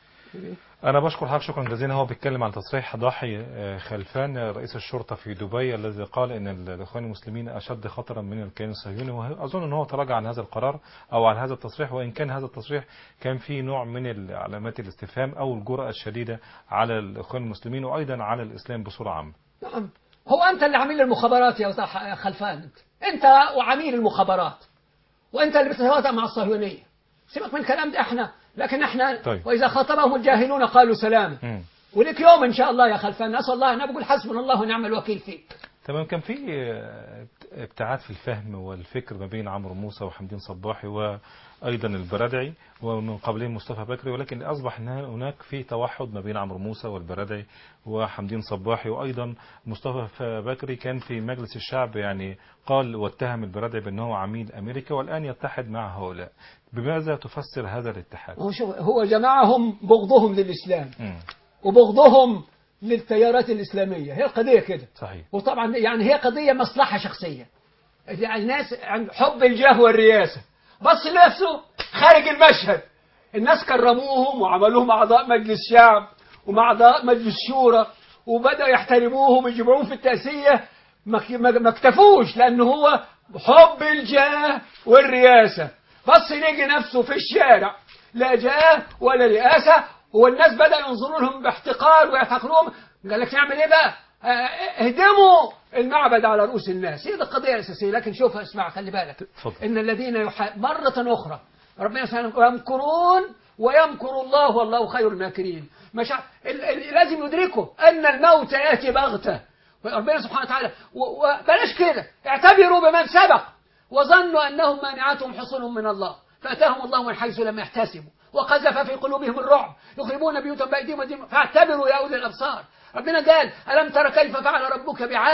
أنا بشكر حضرتك شكرا جزيلا هو بيتكلم عن تصريح ضاحي آه، خلفان آه، رئيس الشرطة في دبي الذي قال إن ال- الإخوان المسلمين أشد خطرا من الكيان الصهيوني وأظن أن هو تراجع عن هذا القرار أو عن هذا التصريح وإن كان هذا التصريح كان فيه نوع من علامات الاستفهام أو الجرأة الشديدة على الإخوان المسلمين وأيضا على الإسلام بصورة عامة نعم هو أنت اللي عميل المخابرات يا أستاذ يا خلفان أنت أنت وعميل المخابرات وأنت اللي بتتواطأ مع الصهيونية سيبك من الكلام ده احنا لكن احنا طيب. وإذا خاطبهم الجاهلون قالوا سلاما مم. ولك يوم إن شاء الله يا خلفان نسأل الله أنا بقول حسبنا الله ونعم الوكيل فيك تمام كان في آه، ابتعاد في الفهم والفكر ما بين عمرو موسى وحمدين صباحي وأيضا البرادعي ومن قبلهم مصطفى بكري ولكن أصبح إن هناك في توحد ما بين عمرو موسى والبرادعي وحمدين صباحي وأيضا مصطفى بكري كان في مجلس الشعب يعني قال واتهم البرادعي بأنه عميل أمريكا والآن يتحد مع هؤلاء بماذا تفسر هذا الاتحاد؟ هو شوف هو جماعهم بغضهم للإسلام مم. وبغضهم للتيارات الإسلامية هي القضية كده صحيح وطبعا يعني هي قضية مصلحة شخصية يعني الناس عند حب الجاه والرياسة بص لنفسه خارج المشهد الناس كرموهم وعملوهم أعضاء مجلس شعب ومع أعضاء مجلس شورى وبدأوا يحترموهم ويجمعوهم في التأسية ما ما- ما اكتفوش لأنه هو حب الجاه والرياسة بص يلاقي نفسه في الشارع لا جاه ولا رئاسة والناس بدأوا ينظروا لهم باحتقار ويحتقروهم قال لك نعمل ايه بقى آه، اهدموا المعبد على رؤوس الناس هي دي القضية الأساسية لكن شوف اسمع خلي بالك اتفضل. إن الذين يح... مرة أخرى ربنا سبحانه يمكرون ويمكر الله والله خير الماكرين مش ع- ال... ال... لازم يدركوا أن الموت يأتي بغتة ربنا سبحانه وتعالى و- وبلاش كده اعتبروا بمن سبق وظنوا أنهم مانعتهم حصونهم من الله فأتاهم الله من حيث لم يحتسبوا وقذف في قلوبهم الرعب يخربون بيوتهم بأيديهم وأيديهم فاعتبروا يا أولي الأبصار ربنا قال ألم تر كيف فعل ربك بعاد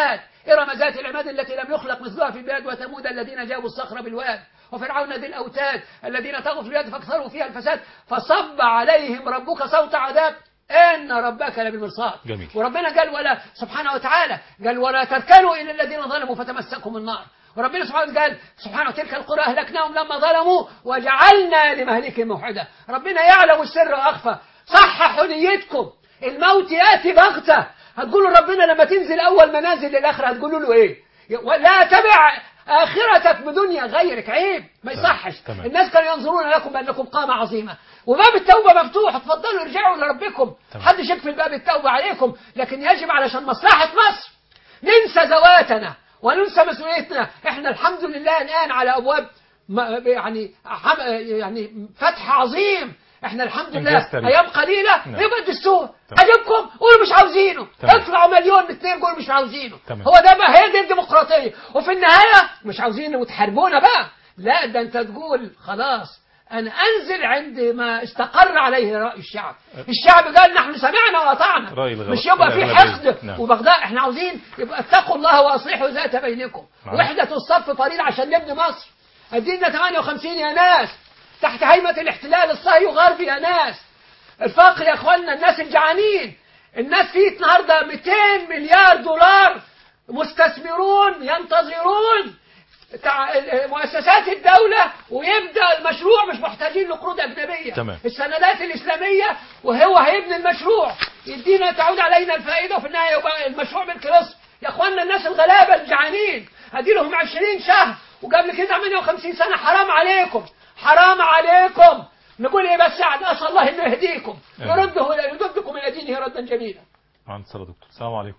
إرم ذات العماد التي لم يخلق مثلها في البلاد وثمود الذين جابوا الصخر بالواد وفرعون ذي الأوتاد الذين طغوا في البلاد فاكثروا فيها الفساد فصب عليهم ربك صوت عذاب إن ربك لبالمرصاد جميل. وربنا قال ولا سبحانه وتعالى قال ولا تركنوا إلى الذين ظلموا فتمسكهم النار وربنا سبحانه وتعالى قال سبحانه تلك القرى أهلكناهم لما ظلموا وجعلنا لمهلكهم موحدة ربنا يعلم السر وأخفى صححوا نيتكم الموت يأتي بغتة هتقولوا ربنا لما تنزل أول منازل للآخرة هتقولوا له إيه ولا تبع آخرتك بدنيا غيرك عيب ما يصحش تمام. الناس كانوا ينظرون لكم بأنكم قامة عظيمة وباب التوبة مفتوح اتفضلوا ارجعوا لربكم تمام. حدش يقفل باب التوبة عليكم لكن يجب علشان مصلحة مصر ننسى ذواتنا وننسى مسؤوليتنا احنا الحمد لله الآن على أبواب ما- يعني حم- يعني فتح عظيم احنا الحمد لله إنجاز تاريخي. ايام قليله نعم. يبقى الدستور تمام. عجبكم قولوا مش عاوزينه تمام. اطلعوا مليون اثنين قولوا مش عاوزينه تمام. هو ده بقى هي دي الديمقراطيه وفي النهايه مش عاوزين وتحاربونا بقى لا ده انت تقول خلاص انا انزل عند ما استقر عليه راي الشعب الشعب قال نحن سمعنا واطعنا رأي الغ- مش يبقى في الأغلبية. حقد نعم. وبغضاء احنا عاوزين يبقى اتقوا الله واصلحوا ذات بينكم نعم. وحده الصف فريضه عشان نبني مصر ادينا 58 يا ناس تحت هيمه الاحتلال الصهيوني غربي يا ناس الفقر يا اخوانا الناس الجعانين الناس في النهارده 200 مليار دولار مستثمرون ينتظرون تع- مؤسسات الدولة ويبدأ المشروع مش محتاجين لقروض أجنبية تمام. السندات الإسلامية وهو هيبني المشروع يدينا تعود علينا الفائدة وفي النهاية يبقى المشروع بالكريس يا اخوانا الناس الغلابة الجعانين ادي لهم 20 شهر وقبل كده 58 سنة حرام عليكم حرام عليكم نقول ايه بس يعني اسال الله انه يهديكم آمين. يرده يردكم الى دينه ردا جميلا عن اتصال يا دكتور السلام عليكم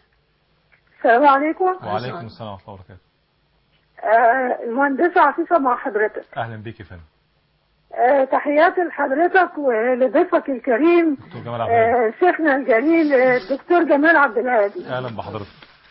السلام عليكم وعليكم السلام ورحمة الله وبركاته آه المهندسة عفيفة مع حضرتك أهلا بيك يا فندم آه تحياتي لحضرتك ولضيفك الكريم دكتور جمال عبد الهادي آه شيخنا الجليل آه، الدكتور جمال عبد الهادي أهلا بحضرتك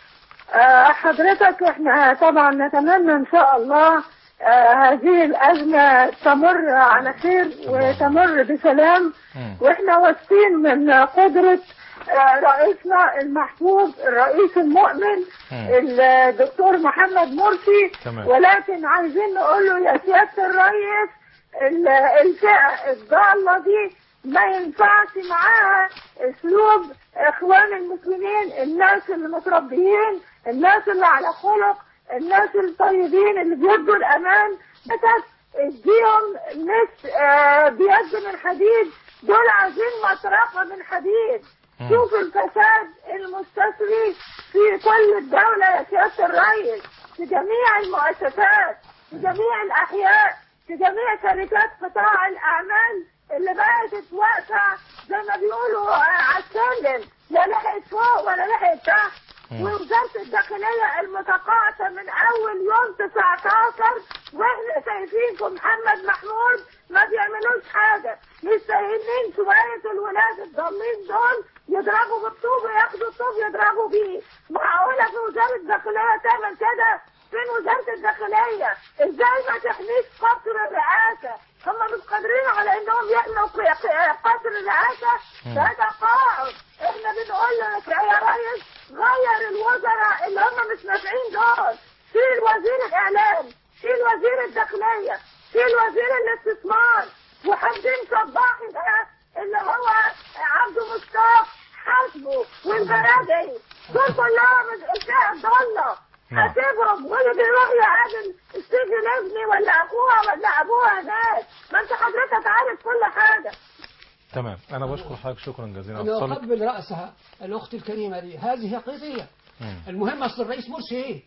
آه حضرتك احنا طبعا نتمنى ان شاء الله آه هذه الأزمة تمر على خير وتمر بسلام مم. واحنا واثقين من قدرة آه، رئيسنا المحبوب الرئيس المؤمن مم. الدكتور محمد مرسي تمام. ولكن عايزين نقول له يا سيادة الرئيس ال- الفئة الضالة دي ما ينفعش معاها اسلوب اخوان المسلمين الناس اللي متربيين الناس اللي على خلق الناس الطيبين اللي بيدوا الامان بس اديهم مش آه بيد من حديد دول عايزين مطرقة من حديد مم. شوف الفساد المستسري في كل الدولة يا سيادة الرئيس في جميع المؤسسات في جميع الأحياء في جميع شركات قطاع الأعمال اللي بقت واقفة زي ما بيقولوا آه، على السلم لا لحقت فوق ولا لحقت تحت مم. ووزارة الداخلية المتقاعسة من أول يوم 19 وإحنا شايفينكم محمد محمود ما بيعملوش حاجة مش سايبين شوية الولاد الضالين دول يضربوا بالطوب وياخدوا الطوب يضربوا بيه معقولة في وزارة الداخلية تعمل كده فين وزارة الداخلية ازاي ما تحميش قصر الرئاسة هم مش قادرين على انهم يحموا ق- ق- قصر الرئاسة ده تقاعد احنا بنقول لك يا ريس غير الوزراء اللي هم مش نافعين دول شيل وزير الاعلام شيل وزير الداخلية شيل وزير الاستثمار وحمدين صباحي ده اللي هو عبده مشتاق حاسبه والبرادعي دول كلهم الفئة الضالة نعم. هتبرم واللي بيروح يعادل السجن ابني ولا اخوها ولا ابوها هناك ما انت حضرتك عارف كل حاجة تمام أنا بشكر حضرتك شكرا جزيلا على أنا اتصالك أقبل رأسها الأخت الكريمة دي هذه قضية مم. المهم أصل الرئيس مرسي إيه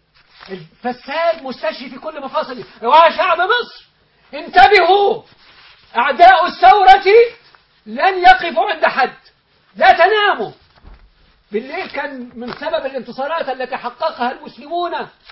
الفساد مستشفي في كل مفاصله يا شعب مصر انتبهوا أعداء الثورة لن يقفوا عند حد لا تناموا بالليل كان من سبب الانتصارات التي حققها المسلمون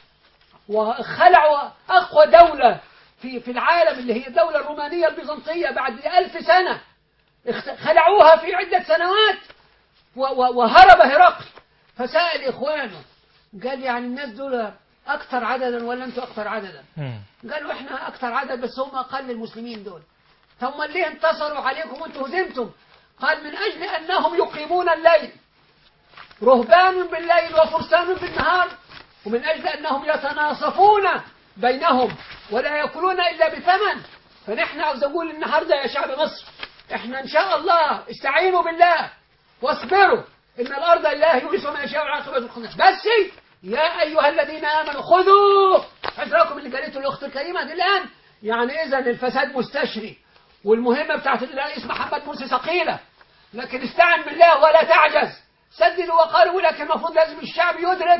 وخلعوا أقوى دولة في في العالم اللي هي الدولة الرومانية البيزنطية بعد ألف سنة اخت- خلعوها في عدة سنوات و- و- وهرب هرقل فسأل إخوانه قال يعني الناس دول أكثر عددا ولا أنتوا أكثر عددا مم. قالوا إحنا أكثر عدد بس هم أقل المسلمين دول ثم ليه انتصروا عليكم وأنتوا هزمتم قال من أجل أنهم يقيمون الليل رهبان بالليل وفرسان بالنهار ومن أجل أنهم يتناصفون بينهم ولا يأكلون إلا بثمن فنحن عاوز أقول النهاردة يا شعب مصر احنا إن شاء الله استعينوا بالله واصبروا إن الأرض لله يورث من يشاء والعاقبة للخناس بس يا أيها الذين آمنوا خذوا حذركم اللي قالته الأخت الكريمة دي الآن يعني إذا الفساد مستشري والمهمة بتاعت الرئيس محمد مرسي ثقيلة لكن استعن بالله ولا تعجز سددوا وقاربوا لكن المفروض لازم الشعب يدرك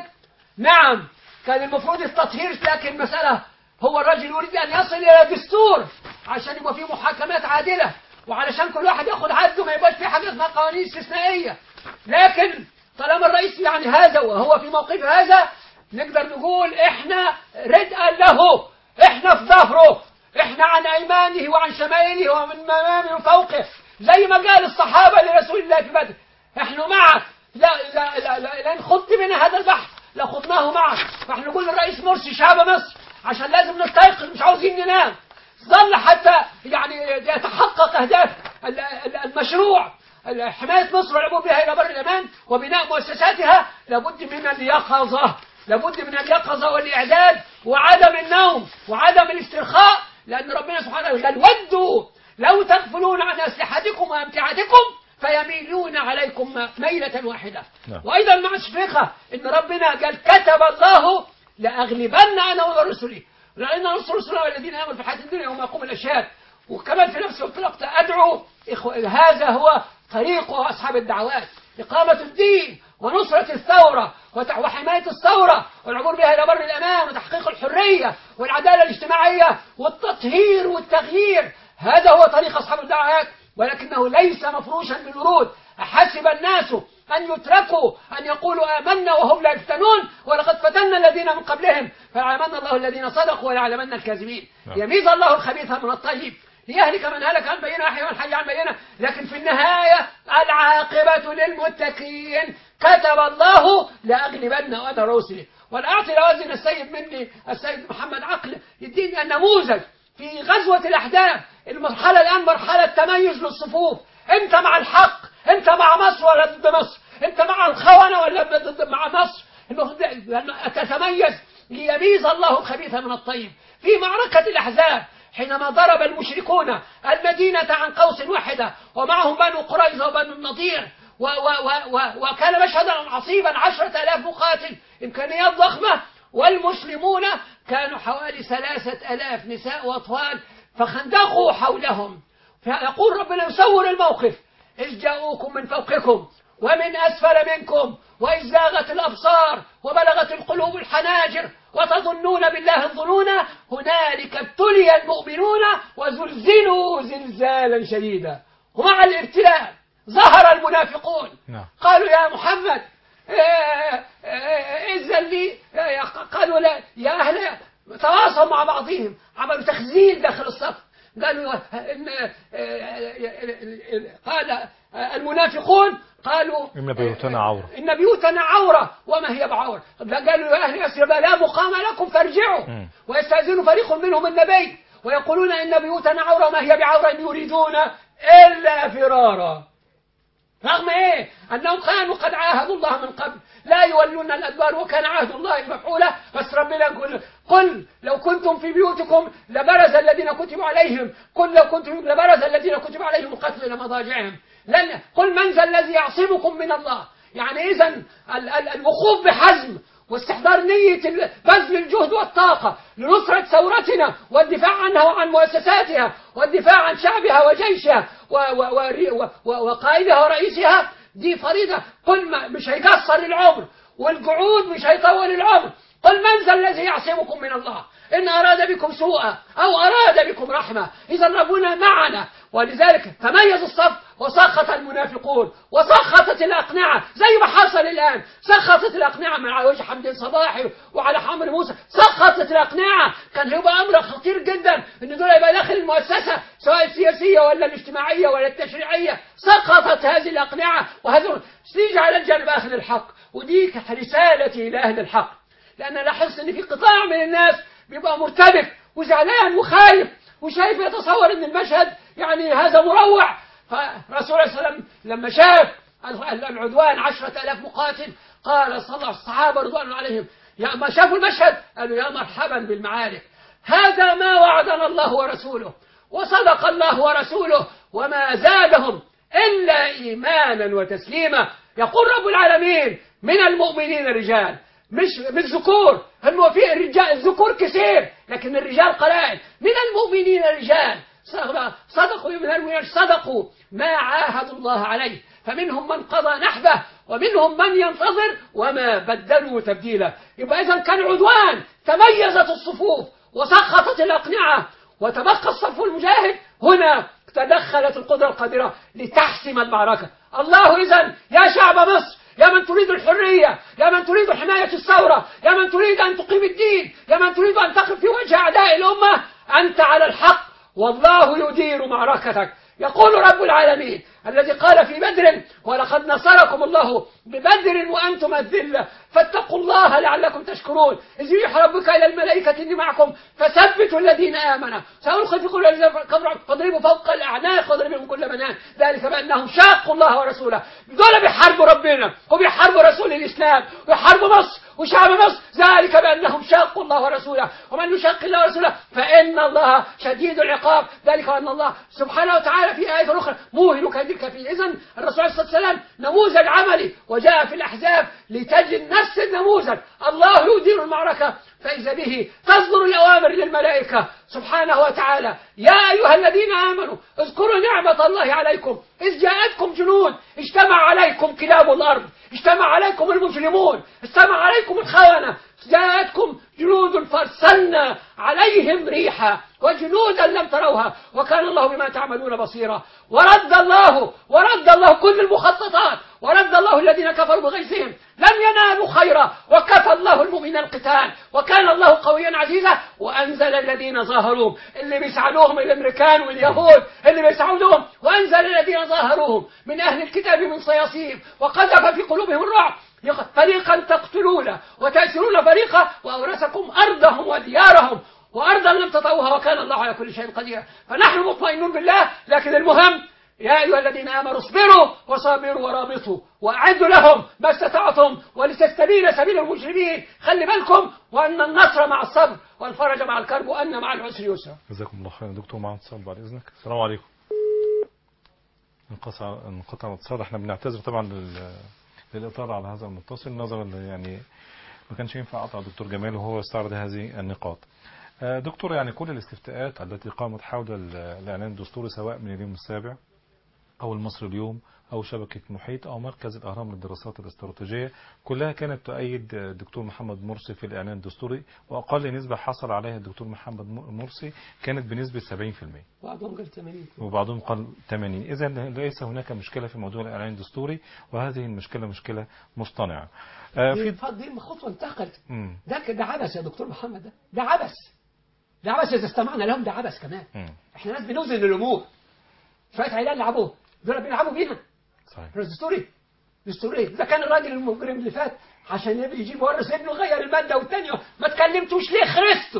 نعم كان المفروض التطهير لكن المسألة هو الرجل يريد أن يصل إلى دستور عشان يبقى فيه محاكمات عادلة وعلشان كل واحد ياخد حده ما يبقاش في حاجة اسمها قوانين استثنائية لكن طالما الرئيس يعني هذا وهو في موقف هذا نقدر نقول احنا ردءا له احنا في ظهره احنا عن ايمانه وعن شمائله ومن امامه وفوقه زي ما قال الصحابه لرسول الله في بدر احنا معك لا لا لا, لا لان خضت بنا هذا البحر لخضناه معك فاحنا نقول للرئيس مرسي شعب مصر عشان لازم نستيقظ مش عاوزين ننام ظل حتى يعني يتحقق اهداف ال- ال- المشروع حماية مصر والعبور بها إلى بر الأمان وبناء مؤسساتها لابد من اليقظة لابد من اليقظة والإعداد وعدم النوم وعدم الاسترخاء لأن ربنا سبحانه وتعالى قال ودوا لو تغفلون عن أسلحتكم وأمتعتكم فيميلون عليكم ميلة واحدة نعم. وأيضا مع الشفقة إن ربنا قال كتب الله لأغلبن أنا ورسلي لأن نصر رسلنا والذين آمنوا في الحياة الدنيا وما يقوم الأشهاد وكمان في نفس الوقت أدعو إخو... هذا هو طريق أصحاب الدعوات إقامة الدين ونصرة الثورة وتع- وحماية الثورة والعبور بها إلى بر الأمان وتحقيق الحرية والعدالة الاجتماعية والتطهير والتغيير هذا هو طريق أصحاب الدعوات ولكنه ليس مفروشا بالورود أحسب الناس أن يتركوا أن يقولوا آمنا وهم لا يفتنون ولقد فتنا الذين من قبلهم فيعلمن الله الذين صدقوا ويعلمن الكاذبين نعم. يميز الله الخبيث من الطيب ليهلك من هلك عن بينه ويحيى من حي عن بينه لكن في النهاية العاقبة للمتقين كتب الله لأغلبن وأنا رسلي وأنا أعطي لوازن السيد مني السيد محمد عقل يديني النموذج في غزوة الأحداث المرحلة الآن مرحلة تميز للصفوف أنت مع الحق أنت مع مصر ولا ضد مصر أنت مع الخونة ولا ضد مع مصر المفروض أن تتميز ليميز الله الخبيث من الطيب في معركة الأحزاب حينما ضرب المشركون المدينة عن قوس واحدة ومعهم بنو قريظة وبنو النضير و و و و وكان مشهدا عصيبا عشرة آلاف مقاتل إمكانيات ضخمة والمسلمون كانوا حوالي ثلاثة آلاف نساء وأطفال فخندقوا حولهم فيقول ربنا يصور الموقف إذ جاءوكم من فوقكم ومن أسفل منكم وإذ زاغت الأبصار وبلغت القلوب الحناجر وتظنون بالله الظنون هنالك ابتلي المؤمنون وزلزلوا زلزالا شديدا ومع الابتلاء ظهر المنافقون نعم. قالوا يا محمد آه، آه، إذن لي آه، قالوا لا يا أهل تواصلوا مع بعضهم عملوا تخزين داخل الصف قالوا إن قال المنافقون قالوا إن بيوتنا عورة إن بيوتنا عورة وما هي بعورة قالوا يا أهل يثرب لا مقام لكم فارجعوا مم. ويستأذن فريق منهم النبي ويقولون إن بيوتنا عورة وما هي بعورة إن يريدون إلا فرارا رغم ايه انهم كانوا قد عاهدوا الله من قبل لا يولون الادبار وكان عهد الله مفعولا بس ربنا يقول قل لو كنتم في بيوتكم لبرز الذين كتب عليهم قل لو كنتم لبرز الذين كتب عليهم القتل الى مضاجعهم لن قل من ذا الذي يعصمكم من الله يعني اذا ال- ال- الوقوف بحزم واستحضار نية ال- بذل الجهد والطاقة لنصرة ثورتنا والدفاع عنها وعن مؤسساتها والدفاع عن شعبها وجيشها و- و- و- و- و- وقائدها ورئيسها دي فريضة قل ما مش هيقصر العمر والقعود مش هيطول العمر قل من ذا الذي يعصمكم من الله إن أراد بكم سوءا أو أراد بكم رحمة إذا ربنا معنا ولذلك تميز الصف وسخط المنافقون وسخطت الأقنعة زي ما حصل الآن سخطت الأقنعة مع وجه حمدين صباحي وعلى حمر موسى سخطت الأقنعة كان هيبقى أمر خطير جدا إن دول يبقى داخل المؤسسة سواء السياسية ولا الاجتماعية ولا التشريعية سقطت هذه الأقنعة وهذا نيجي على الجانب أهل الحق ودي كانت رسالتي إلى أهل الحق لأن لاحظت إن في قطاع من الناس بيبقى مرتبك وزعلان وخايف وشايف يتصور إن المشهد يعني هذا مروع فرسول الله صلى الله عليه وسلم لما شاف العدوان عشرة ألاف مقاتل قال صلى الله الصحابة رضوان الله عليهم يا ما شافوا المشهد قالوا يا مرحبا بالمعارك هذا ما وعدنا الله ورسوله وصدق الله ورسوله وما زادهم إلا إيمانا وتسليما يقول رب العالمين من المؤمنين رجال مش مش ذكور هم في الرجال الذكور كثير لكن الرجال قلائل من المؤمنين رجال صدق- صدقوا من المؤمنين صدقوا ما عاهدوا الله عليه فمنهم من قضى نحبه ومنهم من ينتظر وما بدلوا تبديلا يبقى إذا كان عدوان تميزت الصفوف وسخطت الأقنعة وتبقى الصف المجاهد هنا تدخلت القدرة القادرة لتحسم المعركة الله إذا يا شعب مصر يا من تريد الحرية يا من تريد حماية الثورة يا من تريد أن تقيم الدين يا من تريد أن تقف في وجه أعداء الأمة أنت على الحق والله يدير معركتك يقول رب العالمين الذي قال في بدر ولقد نصركم الله ببدر وأنتم الذلة فاتقوا الله لعلكم تشكرون إذ يوحي ربك إلى الملائكة إني معكم فثبتوا الذين آمنوا سألقي في قلوب الذين كفروا فاضربوا فوق الأعناق واضربوا كل بنان ذلك بأنهم شاقوا الله ورسوله دول بيحاربوا ربنا وبيحاربوا رسول الإسلام ويحاربوا مصر وشعب مصر ذلك بأنهم شاقوا الله ورسوله ومن يشاق الله ورسوله فإن الله شديد العقاب ذلك وأن الله سبحانه وتعالى في آية أخرى موهن كيد الكافرين إذن الرسول عليه الصلاة والسلام نموذج عملي وجاء في الأحزاب لتجد نفس النموذج الله يدير المعركة فإذا به تصدر الأوامر للملائكة سبحانه وتعالى يا أيها الذين آمنوا اذكروا نعمة الله عليكم إذ جاءتكم جنود اجتمع عليكم كلاب الأرض اجتمع عليكم المجرمون اجتمع عليكم الخونة جاءتكم جنود فارسلنا عليهم ريحا وجنودا لم تروها وكان الله بما تعملون بصيرا ورد الله ورد الله كل المخططات ورد الله الذين كفروا بغيظهم لم ينالوا خيرا وكفى الله المؤمن القتال وكان الله قويا عزيزا وانزل الذين ظاهروهم اللي بيساعدوهم الامريكان واليهود اللي بيساعدوهم وانزل الذين ظاهروهم من اهل الكتاب من صياصيهم وقذف في قلوبهم الرعب فريقا تقتلون وتأسرون فريقا وأورثكم أرضهم وديارهم وأرضا لم تطوها وكان الله على كل شيء قدير فنحن مطمئنون بالله لكن المهم يا أيها الذين آمنوا اصبروا وصابروا ورابطوا وأعدوا لهم ما استطعتم ولتستبين سبيل المجرمين خلي بالكم وأن النصر مع الصبر والفرج مع الكرب وأن مع العسر يسرا جزاكم الله خيرا دكتور معنا اتصال بعد إذنك السلام عليكم انقطع انقطع الاتصال احنا بنعتذر طبعا لل... للإطالة على هذا المتصل نظرا ل- يعني ما كانش ينفع أقطع دكتور جمال وهو استعرض هذه النقاط آه، دكتور يعني كل الاستفتاءات التي قامت حول ال- الإعلان الدستوري سواء من اليوم السابع أو المصري اليوم أو شبكة محيط أو مركز الأهرام للدراسات الاستراتيجية كلها كانت تؤيد الدكتور محمد مرسي في الإعلان الدستوري وأقل نسبة حصل عليها الدكتور محمد مرسي كانت بنسبة 70% بعضهم قال 80 وبعضهم قال 80 إذا ليس هناك مشكلة في موضوع الإعلان الدستوري وهذه المشكلة مشكلة مصطنعة آه، دي في دي خطوة انتقلت مم. ده ك- ده عبث يا دكتور محمد ده ده عبث ده عبث إذا استمعنا لهم ده عبث كمان مم. احنا ناس بنوزن الأمور شوية عيال لعبوه دول بيلعبوا بينا صحيح دستوري دستوري إذا كان الراجل المجرم اللي فات عشان يبي يجيب ورث ابنه غير المادة والتانية ما تكلمتوش ليه خرستوا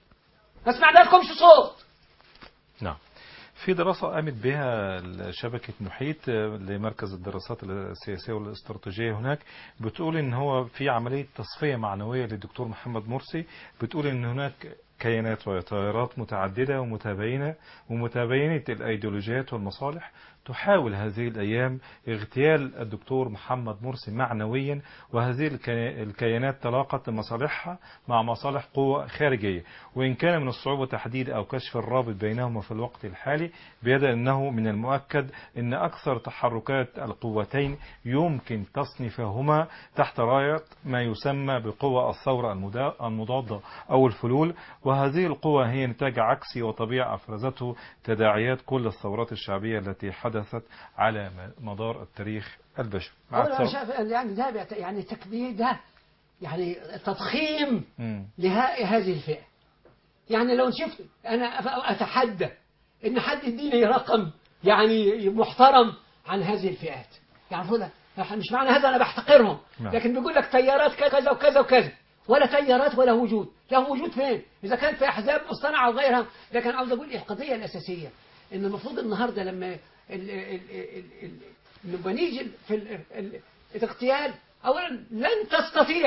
ما سمعنا لكمش صوت نعم في دراسة قامت بها شبكة محيط لمركز الدراسات السياسية والاستراتيجية هناك بتقول ان هو في عملية تصفية معنوية للدكتور محمد مرسي بتقول ان هناك كيانات وتيارات متعددة ومتباينة ومتباينة الأيديولوجيات والمصالح تحاول هذه الأيام اغتيال الدكتور محمد مرسي معنويا وهذه الكي- الكيانات تلاقت مصالحها مع مصالح قوة خارجية وإن كان من الصعوبة تحديد أو كشف الرابط بينهما في الوقت الحالي بيد أنه من المؤكد أن أكثر تحركات القوتين يمكن تصنيفهما تحت راية ما يسمى بقوى الثورة المدا- المضادة أو الفلول وهذه القوى هي نتاج عكسي وطبيعي أفرزته تداعيات كل الثورات الشعبية التي حدثت على مدار التاريخ البشري مع أنا الثورة- شايف يعني ده بيعت- يعني تكبير ده يعني تضخيم مم. لهذه الفئة يعني لو شفت أنا أف- أتحدى إن حد يديني رقم يعني محترم عن هذه الفئات يعني المفروض إحنا مش معنى هذا أنا بحتقرهم نعم. لكن بيقول لك تيارات كذا وكذا وكذا ولا تيارات ولا وجود لهم وجود فين إذا كانت في أحزاب مصطنعة وغيرها لكن عاوز أقول القضية الأساسية إن المفروض النهاردة لما ال- ال- ال- ال- ال- لما نيجي في ال- ال- الاغتيال أولا لن تستطيع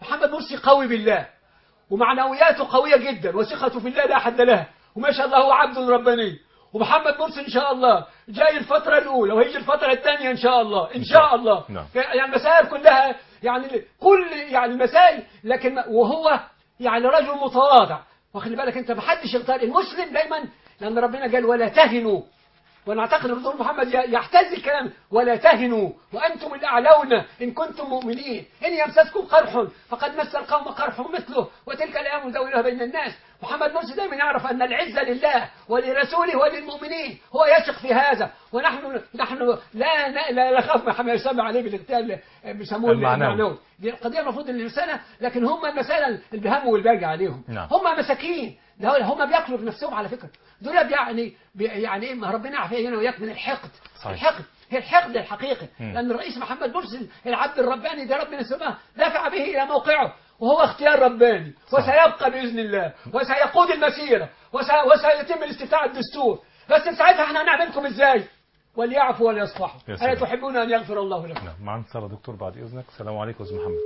محمد مرسي قوي بالله ومعنوياته قوية جدا وثقته في الله لا حد لها وما شاء الله هو عبد رباني ومحمد مرسي ان شاء الله جاي الفترة الأولى وهيجي الفترة الثانية ان شاء الله ان شاء الله نعم. يعني المسائل كلها يعني كل يعني المسائل لكن وهو يعني رجل متواضع واخلي بالك انت ما حدش يغتال المسلم دايما لان ربنا قال ولا تهنوا وانا اعتقد الرسول محمد يحتز الكلام ولا تهنوا وانتم الاعلون ان كنتم مؤمنين ان يمسسكم قرح فقد مس القوم قرح مثله وتلك الايام نداولها بين الناس محمد مرسي دائما يعرف ان العزه لله ولرسوله وللمؤمنين هو يثق في هذا ونحن نحن لا لا, لا نخاف ما يسمى عليه بالاغتيال بيسموه المعنوي. المعنوي دي القضيه المفروض الانسانه لكن هم المساله اللي بيهموا والباقي عليهم نعم. هم مساكين ده هم بياكلوا بنفسهم على فكره دول يعني بي- يعني ايه ما ربنا يعافينا وياك من الحقد صحيح. الحقد هي الحقد الحقيقي مم. لان الرئيس محمد مرسي العبد الرباني ده ربنا سماه دفع به الى موقعه وهو اختيار رباني وسيبقى باذن الله وسيقود المسيره وس- وسيتم الاستفتاء على الدستور بس ساعتها احنا هنعملكم ازاي وليعفوا وليصفحوا يا الا سلام. تحبون ان يغفر الله لكم نعم معنا اتصال دكتور بعد إذنك السلام عليكم أستاذ محمد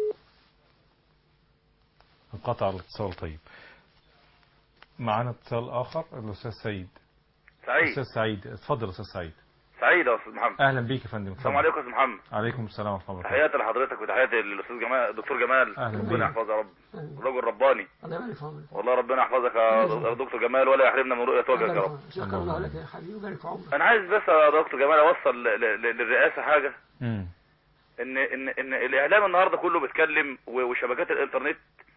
انقطع الاتصال طيب معنا اتصال آخر الأستاذ سعيد سعيد أستاذ سعيد اتفضل أستاذ سعيد سعيد يا استاذ محمد أهلا بيك يا فندم السلام اتفضل. عليكم يا استاذ محمد عليكم السلام ورحمة الله وبركاته تحياتي لحضرتك وتحياتي للاستاذ جمال الدكتور جمال أهلا بيك. ربنا يحفظه يا رب رجل رباني الله يبارك في عمرك والله ربنا يحفظك يا دكتور جمال ولا يحرمنا من رؤيه وجهك يا رب شكرا الله لك يا حبيبي ويبارك في عمرك انا عايز بس يا دكتور جمال اوصل ل- ل- للرئاسه حاجه مم. ان ان ان الاعلام النهارده كله بيتكلم و- وشبكات الانترنت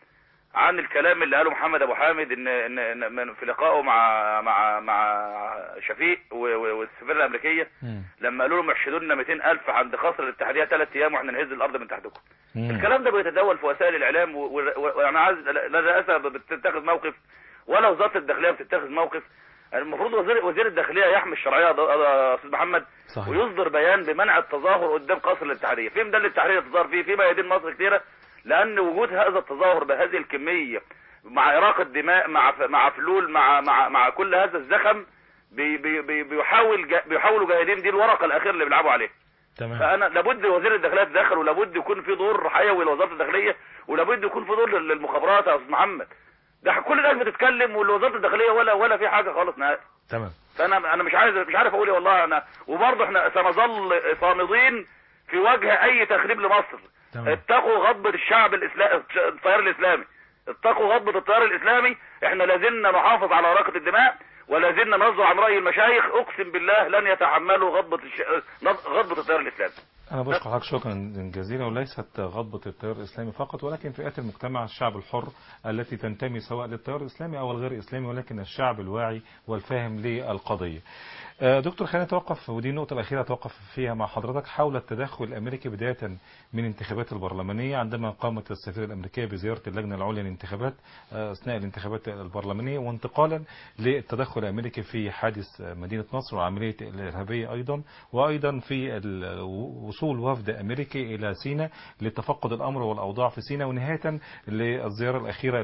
عن الكلام اللي قاله محمد ابو حامد ان ان, إن من- في لقائه مع مع مع شفيق و- و- والسفيره الامريكيه مم. لما قالوا لهم احشدوا لنا 200000 عند قصر الاتحاديه ثلاث ايام واحنا نهز الارض من تحتكم مم. الكلام ده بيتداول في وسائل الاعلام و- و- وانا عايز لا الرئاسه بتتخذ موقف ولا وزاره الداخليه بتتخذ موقف المفروض وزير وزير الداخليه يحمي الشرعيه يا يا استاذ محمد صحيح. ويصدر بيان بمنع التظاهر قدام قصر الاتحاديه فين ده اللي التحرير تظاهر فيه في ميادين مصر كتيره لان وجود هذا التظاهر بهذه الكميه مع اراقه دماء مع ف- مع فلول مع مع مع كل هذا الزخم بي بي بي بيحاول جا- بيحاولوا جاهدين دي الورقه الاخيره اللي بيلعبوا عليها تمام فانا لابد وزير الداخليه يتدخل ولابد يكون في دور حيوي لوزاره الداخليه ولابد يكون في دور لل- للمخابرات يا استاذ محمد ده كل الناس بتتكلم ووزاره الداخليه ولا ولا في حاجه خالص نهائي تمام فانا انا مش عايز مش عارف اقول ايه والله انا وبرضه احنا سنظل صامدين في وجه اي تخريب لمصر تمام. اتقوا غضبة الشعب الاسلامي التيار الاسلامي اتقوا غضبة التيار الاسلامي احنا لازلنا نحافظ على ورقة الدماء ولازلنا ننظر عن رأي المشايخ اقسم بالله لن يتحملوا غضبة الش... غضبة التيار الاسلامي أنا بشكر حضرتك شكرا جزيلا وليست غضبة التيار الإسلامي فقط ولكن فئات المجتمع الشعب الحر التي تنتمي سواء للتيار الإسلامي أو الغير إسلامي ولكن الشعب الواعي والفاهم للقضية. آه، دكتور خلينا نتوقف ودي النقطة الأخيرة أتوقف فيها مع حضرتك حول التدخل الأمريكي بداية من انتخابات البرلمانية عندما قامت السفيرة الأمريكية بزيارة اللجنة العليا للانتخابات آه، أثناء الانتخابات البرلمانية وانتقالا للتدخل الأمريكي في حادث مدينة نصر وعملية الإرهابية أيضا وأيضا في ال- وصول وفد أمريكي إلى سيناء لتفقد الأمر والأوضاع في سيناء ونهاية للزيارة الأخيرة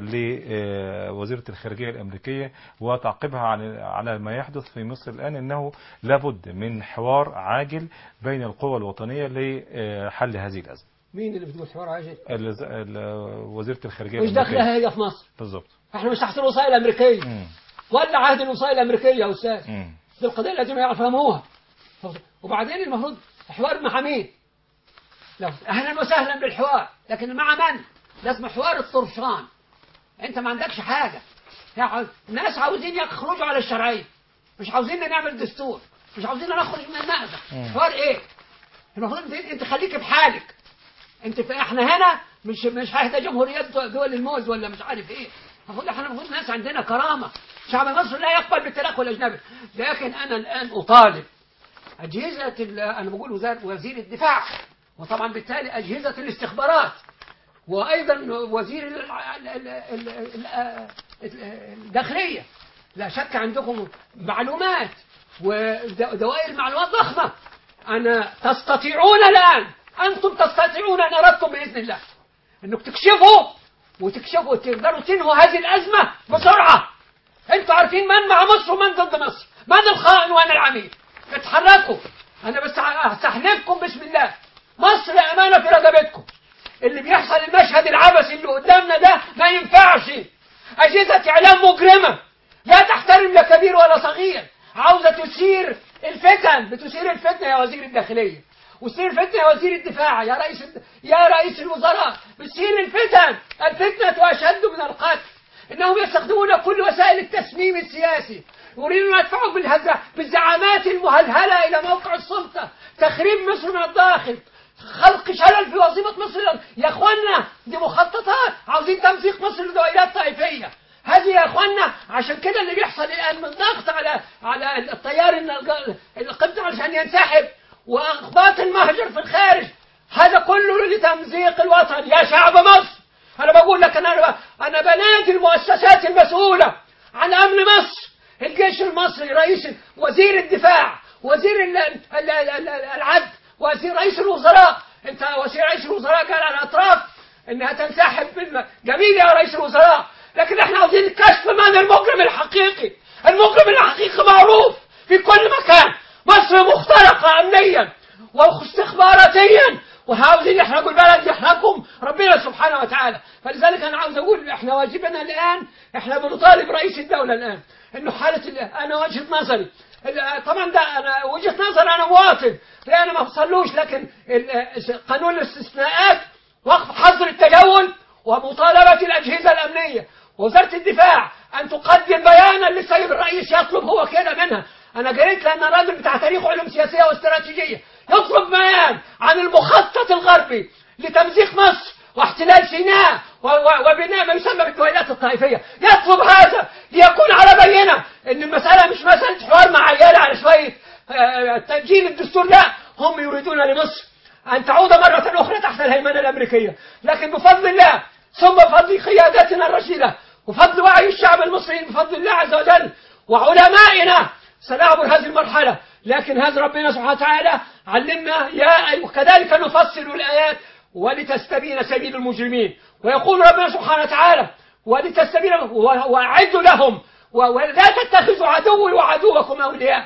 لوزيرة الخارجية الأمريكية وتعقيبها عن- على ما يحدث في مصر الآن أنه لابد من حوار عاجل بين القوى الوطنية لحل هذه الأزمة مين اللي بتقول حوار عاجل ال- ال- وزيرة الخارجية مش داخلها الأمريكية هي في مصر بالضبط احنا مش تحت الوصاية الأمريكية مم. ولا عهد الوصاية الأمريكية يا أستاذ مم. دي القضية لازم يفهموها وبعدين المفروض حوار مع مين؟ لو أهلا وسهلا بالحوار لكن مع من؟ لازم حوار الطرشان أنت ما عندكش حاجة يعني الناس عاوزين يخرجوا على الشرعية مش عاوزين نعمل دستور مش عاوزين نخرج من المأزق مم. حوار إيه؟ المفروض انت, انت خليك بحالك انت في احنا هنا مش مش هيدا جمهوريات دول الموز ولا مش عارف ايه المفروض احنا المفروض ناس عندنا كرامه شعب مصر لا يقبل بالتدخل الاجنبي لكن انا الان اطالب اجهزه ال- انا بقول وزاره وزير الدفاع وطبعا بالتالي اجهزه الاستخبارات وايضا وزير ال- ال- ال- ال- ال- ال- الداخليه لا شك عندكم معلومات ودوائر معلومات ضخمه انا تستطيعون الان انتم تستطيعون ان اردتم باذن الله انك تكشفوا وتكشفوا تقدروا تنهوا هذه الازمه بسرعه انتوا عارفين من مع مصر ومن ضد مصر من الخائن ومن العميل اتحركوا انا بس استحلفكم بسم الله مصر امانه في رقبتكم اللي بيحصل المشهد العبثي اللي الآن بتثير الفتنة يا وزير الداخلية وتثير الفتنة يا وزير الدفاع يا رئيس يا رئيس الوزراء بتثير الفتن الفتنة أشد من القتل إنهم يستخدمون كل وسائل التسميم السياسي يريدون أن يدفعوا بالهزة بالزعامات المهلهلة إلى موقع السلطة تخريب مصر من الداخل خلق شلل في وظيفة مصر يا اخوانا دي مخططات عاوزين تمزيق مصر لدوائرات طائفية هذه يا اخوانا عشان كده اللي بيحصل الان من ضغط على على التيار النج- القبطي علشان ينسحب واخباط المهجر في الخارج هذا كله لتمزيق الوطن يا شعب مصر انا بقول لك انا انا بنادي المؤسسات المسؤوله عن امن مصر الجيش المصري رئيس وزير الدفاع وزير ال- ال- ال- ال- العدل وزير رئيس الوزراء انت وزير رئيس الوزراء قال على الاطراف انها تنسحب بالم... جميل يا رئيس الوزراء لكن احنا عاوزين كشف من المجرم الحقيقي المجرم الحقيقي معروف في كل مكان مصر مخترقة امنيا واستخباراتيا وعاوزين يحرقوا البلد يحرقهم ربنا سبحانه وتعالى فلذلك انا عاوز اقول احنا واجبنا الان احنا بنطالب رئيس الدوله الان انه حاله ال- انا وجهه نظري ال- طبعا ده انا وجهه نظر انا مواطن لا انا ما بصلوش لكن ال- قانون الاستثناءات وقف حظر التجول ومطالبه الاجهزه الامنيه وزاره الدفاع ان تقدم بيانا للسيد الرئيس يطلب هو كده منها انا قريت لان الراجل بتاع تاريخ علوم سياسيه واستراتيجيه يطلب بيان عن المخطط الغربي لتمزيق مصر واحتلال سيناء و- و- وبناء ما يسمى بالدويلات الطائفيه يطلب هذا ليكون على بينه ان المساله مش مساله حوار مع عيال على شويه آه، تأجيل الدستور لا هم يريدون لمصر أن تعود مرة أخرى تحت الهيمنة الأمريكية لكن بفضل الله ثم بفضل قيادتنا الرشيدة وفضل وعي الشعب المصري بفضل الله عز وجل وعلمائنا سنعبر هذه المرحلة لكن هذا ربنا سبحانه وتعالى علمنا يا أيها كذلك نفصل الآيات ولتستبين سبيل المجرمين ويقول ربنا سبحانه وتعالى ولتستبين و- وأعدوا لهم و- ولا تتخذوا عدوي وعدوكم أولياء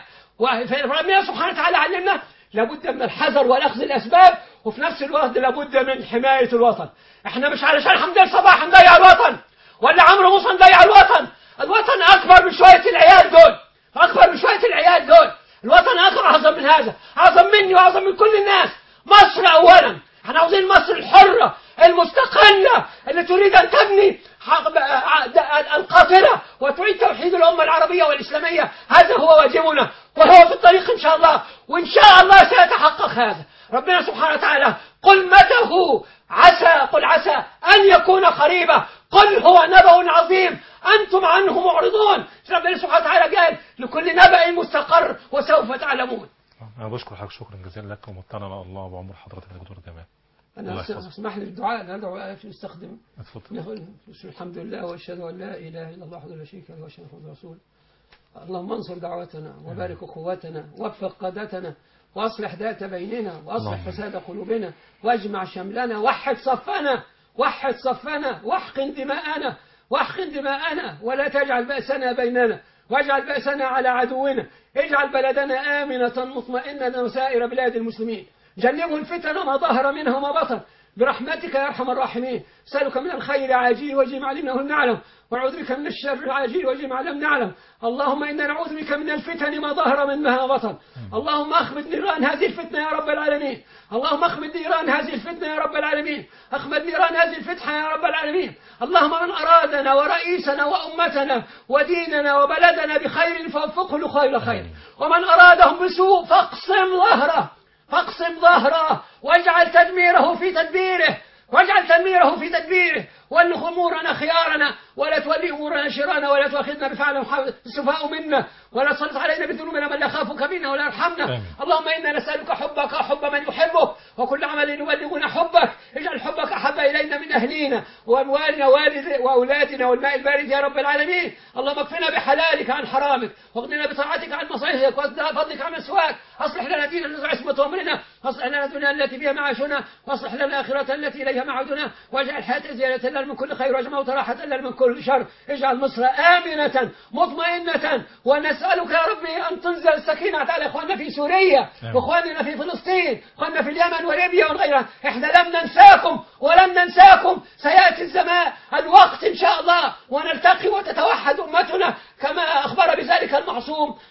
فربنا سبحانه وتعالى علمنا لابد من الحذر والأخذ الأسباب وفي نفس الوقت لابد من حماية الوطن احنا مش علشان حمدان صباح نضيع الوطن ولا عمرو موسى نضيع الوطن الوطن أكبر من شوية العيال دول أكبر من شوية العيال دول الوطن أكبر أعظم من هذا أعظم مني وأعظم من كل الناس مصر أولا احنا عاوزين مصر الحرة المستقلة اللي تريد أن تبني حق- ع- د- القاطرة وتعيد توحيد الأمة العربية والإسلامية هذا هو واجبنا وهو في الطريق إن شاء الله وإن شاء الله سيتحقق هذا ربنا سبحانه وتعالى قل متى هو عسى قل عسى أن يكون قريبا قل هو نبأ عظيم أنتم عنه معرضون ربنا سبحانه وتعالى قال لكل نبأ مستقر وسوف تعلمون أنا بشكر حضرتك شكرا جزيلا لك ومطلنا على الله بعمر حضرتك يا دكتور جمال الله أنا يحفظك. اسمح لي بالدعاء ندعو آيات نستخدم اتفضل نقول الحمد لله واشهد ان لا اله الا الله وحده لا شريك له واشهد ان محمدا رسول اللهم انصر دعوتنا وبارك قوتنا وفق قادتنا واصلح ذات بيننا واصلح اللهم. فساد قلوبنا واجمع شملنا وحد صفنا وحد صفنا واحقن دماءنا واحقن دماءنا ولا تجعل بأسنا بيننا واجعل بأسنا على عدونا اجعل بلدنا آمنة مطمئنة وسائر بلاد المسلمين جنبه الفتن ما ظهر منها وما بطن برحمتك يا ارحم الراحمين اسالك من الخير عاجل وجه ما علمناه نعلم ونعوذ بك من الشر العاجل وجه ما لم نعلم اللهم انا نعوذ بك من الفتن ما ظهر منها وبطن اللهم اخمد نيران هذه الفتنه يا رب العالمين اللهم اخمد نيران هذه الفتنه يا رب العالمين اخمد نيران هذه الفتنه يا رب العالمين اللهم من ارادنا ورئيسنا وامتنا وديننا وبلدنا بخير فوفقه لخير خير ومن ارادهم بسوء فاقسم ظهره فاقسم ظهره واجعل تدميره في تدبيره واجعل تدميره في تدبيره وأن أمورنا خيارنا ولا تولي أمورنا شرارنا ولا تؤاخذنا بفعل السفهاء منا ولا تسلط علينا بذنوبنا من لا يخافك منا ولا يرحمنا آمين. اللهم إنا نسألك حبك وحب من يحبك وكل عمل يبلغنا حبك اجعل حبك أحب إلينا من أهلينا وأموالنا والد وأولادنا والماء البارد يا رب العالمين اللهم اكفنا بحلالك عن حرامك واغننا بطاعتك عن مصائبك وفضلك عن مسواك أصلح لنا ديننا الذي عصمة أمرنا واصلح لنا الدنيا التي فيها معاشنا واصلح لنا الآخرة التي إليها معادنا واجعل الحياة زيادة لنا من كل خير واجعل الموت راحة لنا من كل شر اجعل مصر آمنة مطمئنة ونسألك يا ربي أن تنزل السكينة على إخواننا في سوريا آمين. وإخواننا في فلسطين إخواننا في اليمن وليبيا وغيرها إحنا لم ننساكم ولم ننساكم سيأتي الزمان الوقت إن شاء الله ونلتقي وتتوحد أمتنا كما أخبر بذلك المعصوم محمد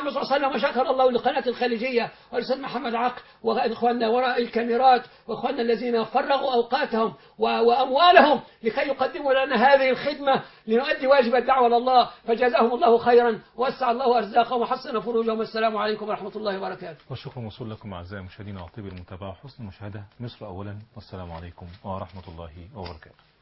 محمد صلى الله عليه وسلم وشكر الله لقناة الخليجية والأستاذ محمد عقل وإخواننا وراء الكاميرات وإخواننا الذين فرغوا أوقاتهم و- وأموالهم لكي يقدموا لنا هذه الخدمة لنؤدي واجب الدعوة لله فجزاهم الله خيرا ووسع الله أرزاقهم وحسن فروجهم والسلام عليكم ورحمة الله وبركاته والشكر موصول لكم أعزائي المشاهدين وطيب المتابعة وحسن المشاهدة مصر أولا والسلام عليكم ورحمة الله وبركاته